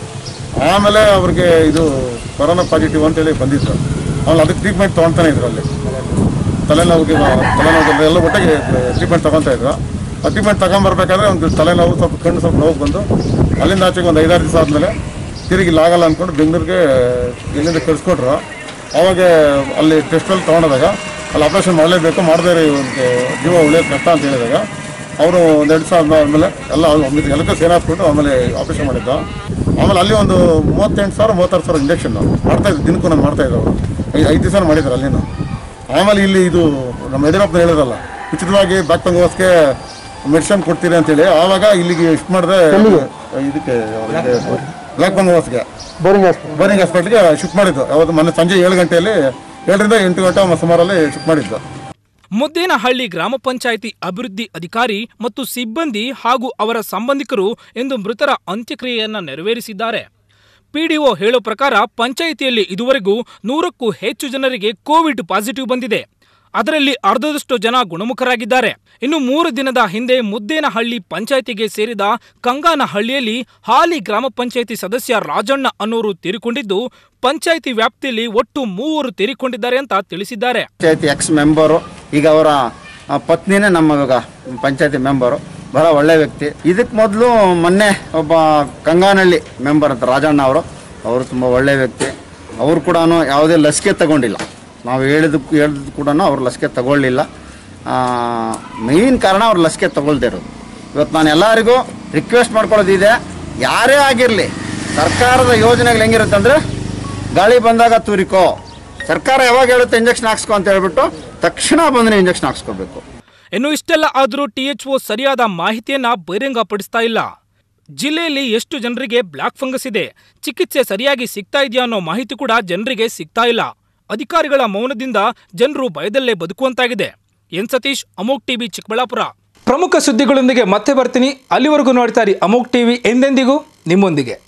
ಆಮೇಲೆ ಅವ್ರಿಗೆ ಇದು ಕೊರೋನಾ ಪಾಸಿಟಿವ್ ಅಂತೇಳಿ ಬಂದಿತ್ತು ಆಮೇಲೆ ಅದಕ್ಕೆ ಟ್ರೀಟ್ಮೆಂಟ್ ತೊಗೊಳ್ತಾನೆ ಇದ್ರು ಅಲ್ಲಿ ತಲೆನೋವಿಗೆ ತಲೆನೋವು ಎಲ್ಲ ಒಟ್ಟಿಗೆ ಟ್ರೀಟ್ಮೆಂಟ್ ತೊಗೊತಾ ಇದ್ರು ಆ ಟ್ರೀಟ್ಮೆಂಟ್ ತಗೊಂಬರ್ಬೇಕಾದ್ರೆ ಒಂದು ತಲೆನೋವು ಸ್ವಲ್ಪ ಕಣ್ಣು ಸ್ವಲ್ಪ ನೋವು ಬಂದು ಅಲ್ಲಿಂದ ಆಚೆಗೆ ಒಂದು ಐದಾರು ದಿವಸ ಆದಮೇಲೆ ತಿರುಗಿ ಇಲ್ಲಿ ಆಗಲ್ಲ ಅಂದ್ಕೊಂಡು ಬೆಂಗಳೂರಿಗೆ ಇಲ್ಲಿಂದ ಕಳಿಸ್ಕೊಟ್ರು ಅವಾಗ ಅಲ್ಲಿ ಟೆಸ್ಟಲ್ಲಿ ತೊಗೊಂಡಾಗ ಅಲ್ಲಿ ಆಪರೇಷನ್ ಮಾಡಲೇಬೇಕು ಮಾಡದೇ ಒಂದು ಜೀವ ಉಳಿಯೋದು ಕಷ್ಟ ಅಂತ ಹೇಳಿದಾಗ ಅವರು ಒಂದು ಎರಡು ಸಾವಿರ ಆದಮೇಲೆ ಎಲ್ಲ ಒಂದು ಎಲ್ಲಕ್ಕೂ ಸೇನೆ ಹಾಕ್ಬಿಟ್ಟು ಆಮೇಲೆ ಆಪರೇಷನ್ ಮಾಡಿದ್ದು ಆಮೇಲೆ ಅಲ್ಲಿ ಒಂದು ಮೂವತ್ತೆಂಟು ಸಾವಿರ ಮೂವತ್ತಾರು ಸಾವಿರ ಇಂಜೆಕ್ಷನ್ ಮಾಡ್ತಾಯಿದ್ರು ದಿನಕ್ಕೂ ನಾನು ಮಾಡ್ತಾಯಿದ್ರು ಅವರು ಐದು ಐದು ದಿವಸ ಮಾಡಿದ್ರು ಅಲ್ಲಿನೂ ಆಮೇಲೆ ಇಲ್ಲಿ ಇದು ನಮ್ಮ ಯಡಿಯೂರಪ್ಪನ ಹೇಳಿದ್ರಲ್ಲ ಉಚಿತವಾಗಿ ಬ್ಯಾಕ್ ಫಂಗಸ್ಗೆ ಮೆಡಿಸಿನ್ ಕೊಡ್ತೀರಿ ಅಂತೇಳಿ ಆವಾಗ ಇಲ್ಲಿಗೆ ಇಷ್ಟು ಮಾಡಿದೆ ಇದಕ್ಕೆ ಬ್ಲಾಕ್ ಫಂಗಸ್ಗೆ ಬೋರಿಂಗ್ ಬೋರಿಂಗ್ ಹಾಸ್ಪಿಟ್ಲಿಗೆ ಶಿಫ್ಟ್ ಮಾಡಿದ್ದು ಯಾವತ್ತು ಮೊನ್ನೆ ಸಂಜೆ ಏಳು ಗಂಟೆಯಲ್ಲಿ ಏಳರಿಂದ ಎಂಟು ಗಂಟೆ ಸುಮಾರಲ್ಲಿ ಶಿಫ್ಟ್ ಮಾಡಿದ್ದು ಮುದ್ದೇನಹಳ್ಳಿ ಗ್ರಾಮ ಪಂಚಾಯಿತಿ ಅಭಿವೃದ್ಧಿ ಅಧಿಕಾರಿ ಮತ್ತು ಸಿಬ್ಬಂದಿ ಹಾಗೂ ಅವರ ಸಂಬಂಧಿಕರು ಎಂದು ಮೃತರ ಅಂತ್ಯಕ್ರಿಯೆಯನ್ನ ನೆರವೇರಿಸಿದ್ದಾರೆ ಪಿಡಿಒ ಹೇಳೋ ಪ್ರಕಾರ ಪಂಚಾಯಿತಿಯಲ್ಲಿ ಇದುವರೆಗೂ ನೂರಕ್ಕೂ ಹೆಚ್ಚು ಜನರಿಗೆ ಕೋವಿಡ್ ಪಾಸಿಟಿವ್ ಬಂದಿದೆ ಅದರಲ್ಲಿ ಅರ್ಧದಷ್ಟು ಜನ ಗುಣಮುಖರಾಗಿದ್ದಾರೆ ಇನ್ನು ಮೂರು ದಿನದ ಹಿಂದೆ ಮುದ್ದೇನಹಳ್ಳಿ ಪಂಚಾಯಿತಿಗೆ ಸೇರಿದ ಕಂಗಾನಹಳ್ಳಿಯಲ್ಲಿ ಹಾಲಿ ಗ್ರಾಮ ಪಂಚಾಯಿತಿ ಸದಸ್ಯ ರಾಜಣ್ಣ ಅನ್ನೋರು ತೀರಿಕೊಂಡಿದ್ದು ಪಂಚಾಯಿತಿ ವ್ಯಾಪ್ತಿಯಲ್ಲಿ ಒಟ್ಟು ಮೂವರು ತೀರಿಕೊಂಡಿದ್ದಾರೆ ಅಂತ ತಿಳಿಸಿದ್ದಾರೆ ಪಂಚಾಯತಿ ಎಕ್ಸ್ ಮೆಂಬರು ಈಗ ಅವರ ಆ, ಪತ್ನಿನೇ ನಮ್ಮ ಇವಾಗ ಪಂಚಾಯತಿ ಮೆಂಬರು ಬಹಳ ಒಳ್ಳೆ ವ್ಯಕ್ತಿ ಇದಕ್ಕೆ ಮೊದಲು ಮೊನ್ನೆ ಒಬ್ಬ ಕಂಗಾನಹಳ್ಳಿ ಮೆಂಬರ್ ಅಂತ ರಾಜಣ್ಣ ಅವರು ಅವರು ತುಂಬ ಒಳ್ಳೆ ವ್ಯಕ್ತಿ ಅವರು ಕೂಡ ಯಾವುದೇ ಲಸಿಕೆ ತಗೊಂಡಿಲ್ಲ ನಾವು ಹೇಳಿದಕ್ಕೂ ಹೇಳಿದ್ ಕೂಡ ಅವ್ರು ಲಸಿಕೆ ತಗೊಳ್ಳಿಲ್ಲ ಮೇಯ್ನ್ ಕಾರಣ ಅವ್ರು ಲಸಿಕೆ ತಗೊಳ್ದೇ ಇರೋದು ಇವತ್ತು ನಾನು ಎಲ್ಲರಿಗೂ ರಿಕ್ವೆಸ್ಟ್ ಮಾಡ್ಕೊಳ್ಳೋದಿದೆ ಯಾರೇ ಆಗಿರಲಿ ಸರ್ಕಾರದ ಯೋಜನೆಗಳು ಹೆಂಗಿರುತ್ತೆ ಅಂದರೆ ಗಾಳಿ ಬಂದಾಗ ತೂರಿಕೋ ಸರ್ಕಾರ ಯಾವಾಗ ಹೇಳುತ್ತೆ ಇಂಜೆಕ್ಷನ್ ಹಾಕ್ಸ್ಕೊ ಅಂತ ಹೇಳ್ಬಿಟ್ಟು ತಕ್ಷಣ ಬಂದ್ರೆ ಇಂಜೆಕ್ಷನ್ ಹಾಕ್ಸ್ಕೋಬೇಕು ಇನ್ನು ಇಷ್ಟೆಲ್ಲ ಆದರೂ ಟಿಎಚ್ಒ ಸರಿಯಾದ ಮಾಹಿತಿಯನ್ನ ಬಹಿರಂಗಪಡಿಸ್ತಾ ಇಲ್ಲ ಜಿಲ್ಲೆಯಲ್ಲಿ ಎಷ್ಟು ಜನರಿಗೆ ಬ್ಲಾಕ್ ಫಂಗಸ್ ಇದೆ ಚಿಕಿತ್ಸೆ ಸರಿಯಾಗಿ ಸಿಗ್ತಾ ಇದೆಯಾ ಅನ್ನೋ ಮಾಹಿತಿ ಕೂಡ ಜನರಿಗೆ ಸಿಗ್ತಾ ಇಲ್ಲ ಅಧಿಕಾರಿಗಳ ಮೌನದಿಂದ ಜನರು ಭಯದಲ್ಲೇ ಬದುಕುವಂತಾಗಿದೆ ಎನ್ ಸತೀಶ್ ಅಮೋಕ್ ಟಿವಿ ಚಿಕ್ಕಬಳ್ಳಾಪುರ ಪ್ರಮುಖ ಸುದ್ದಿಗಳೊಂದಿಗೆ ಮತ್ತೆ ಬರ್ತೀನಿ ಅಲ್ಲಿವರೆಗೂ ನೋಡ್ತಾ ಇರಿ ಅಮೋಕ್ ಟಿವಿ ಎಂದೆಂದಿಗೂ ನಿಮ್ಮೊಂದಿಗೆ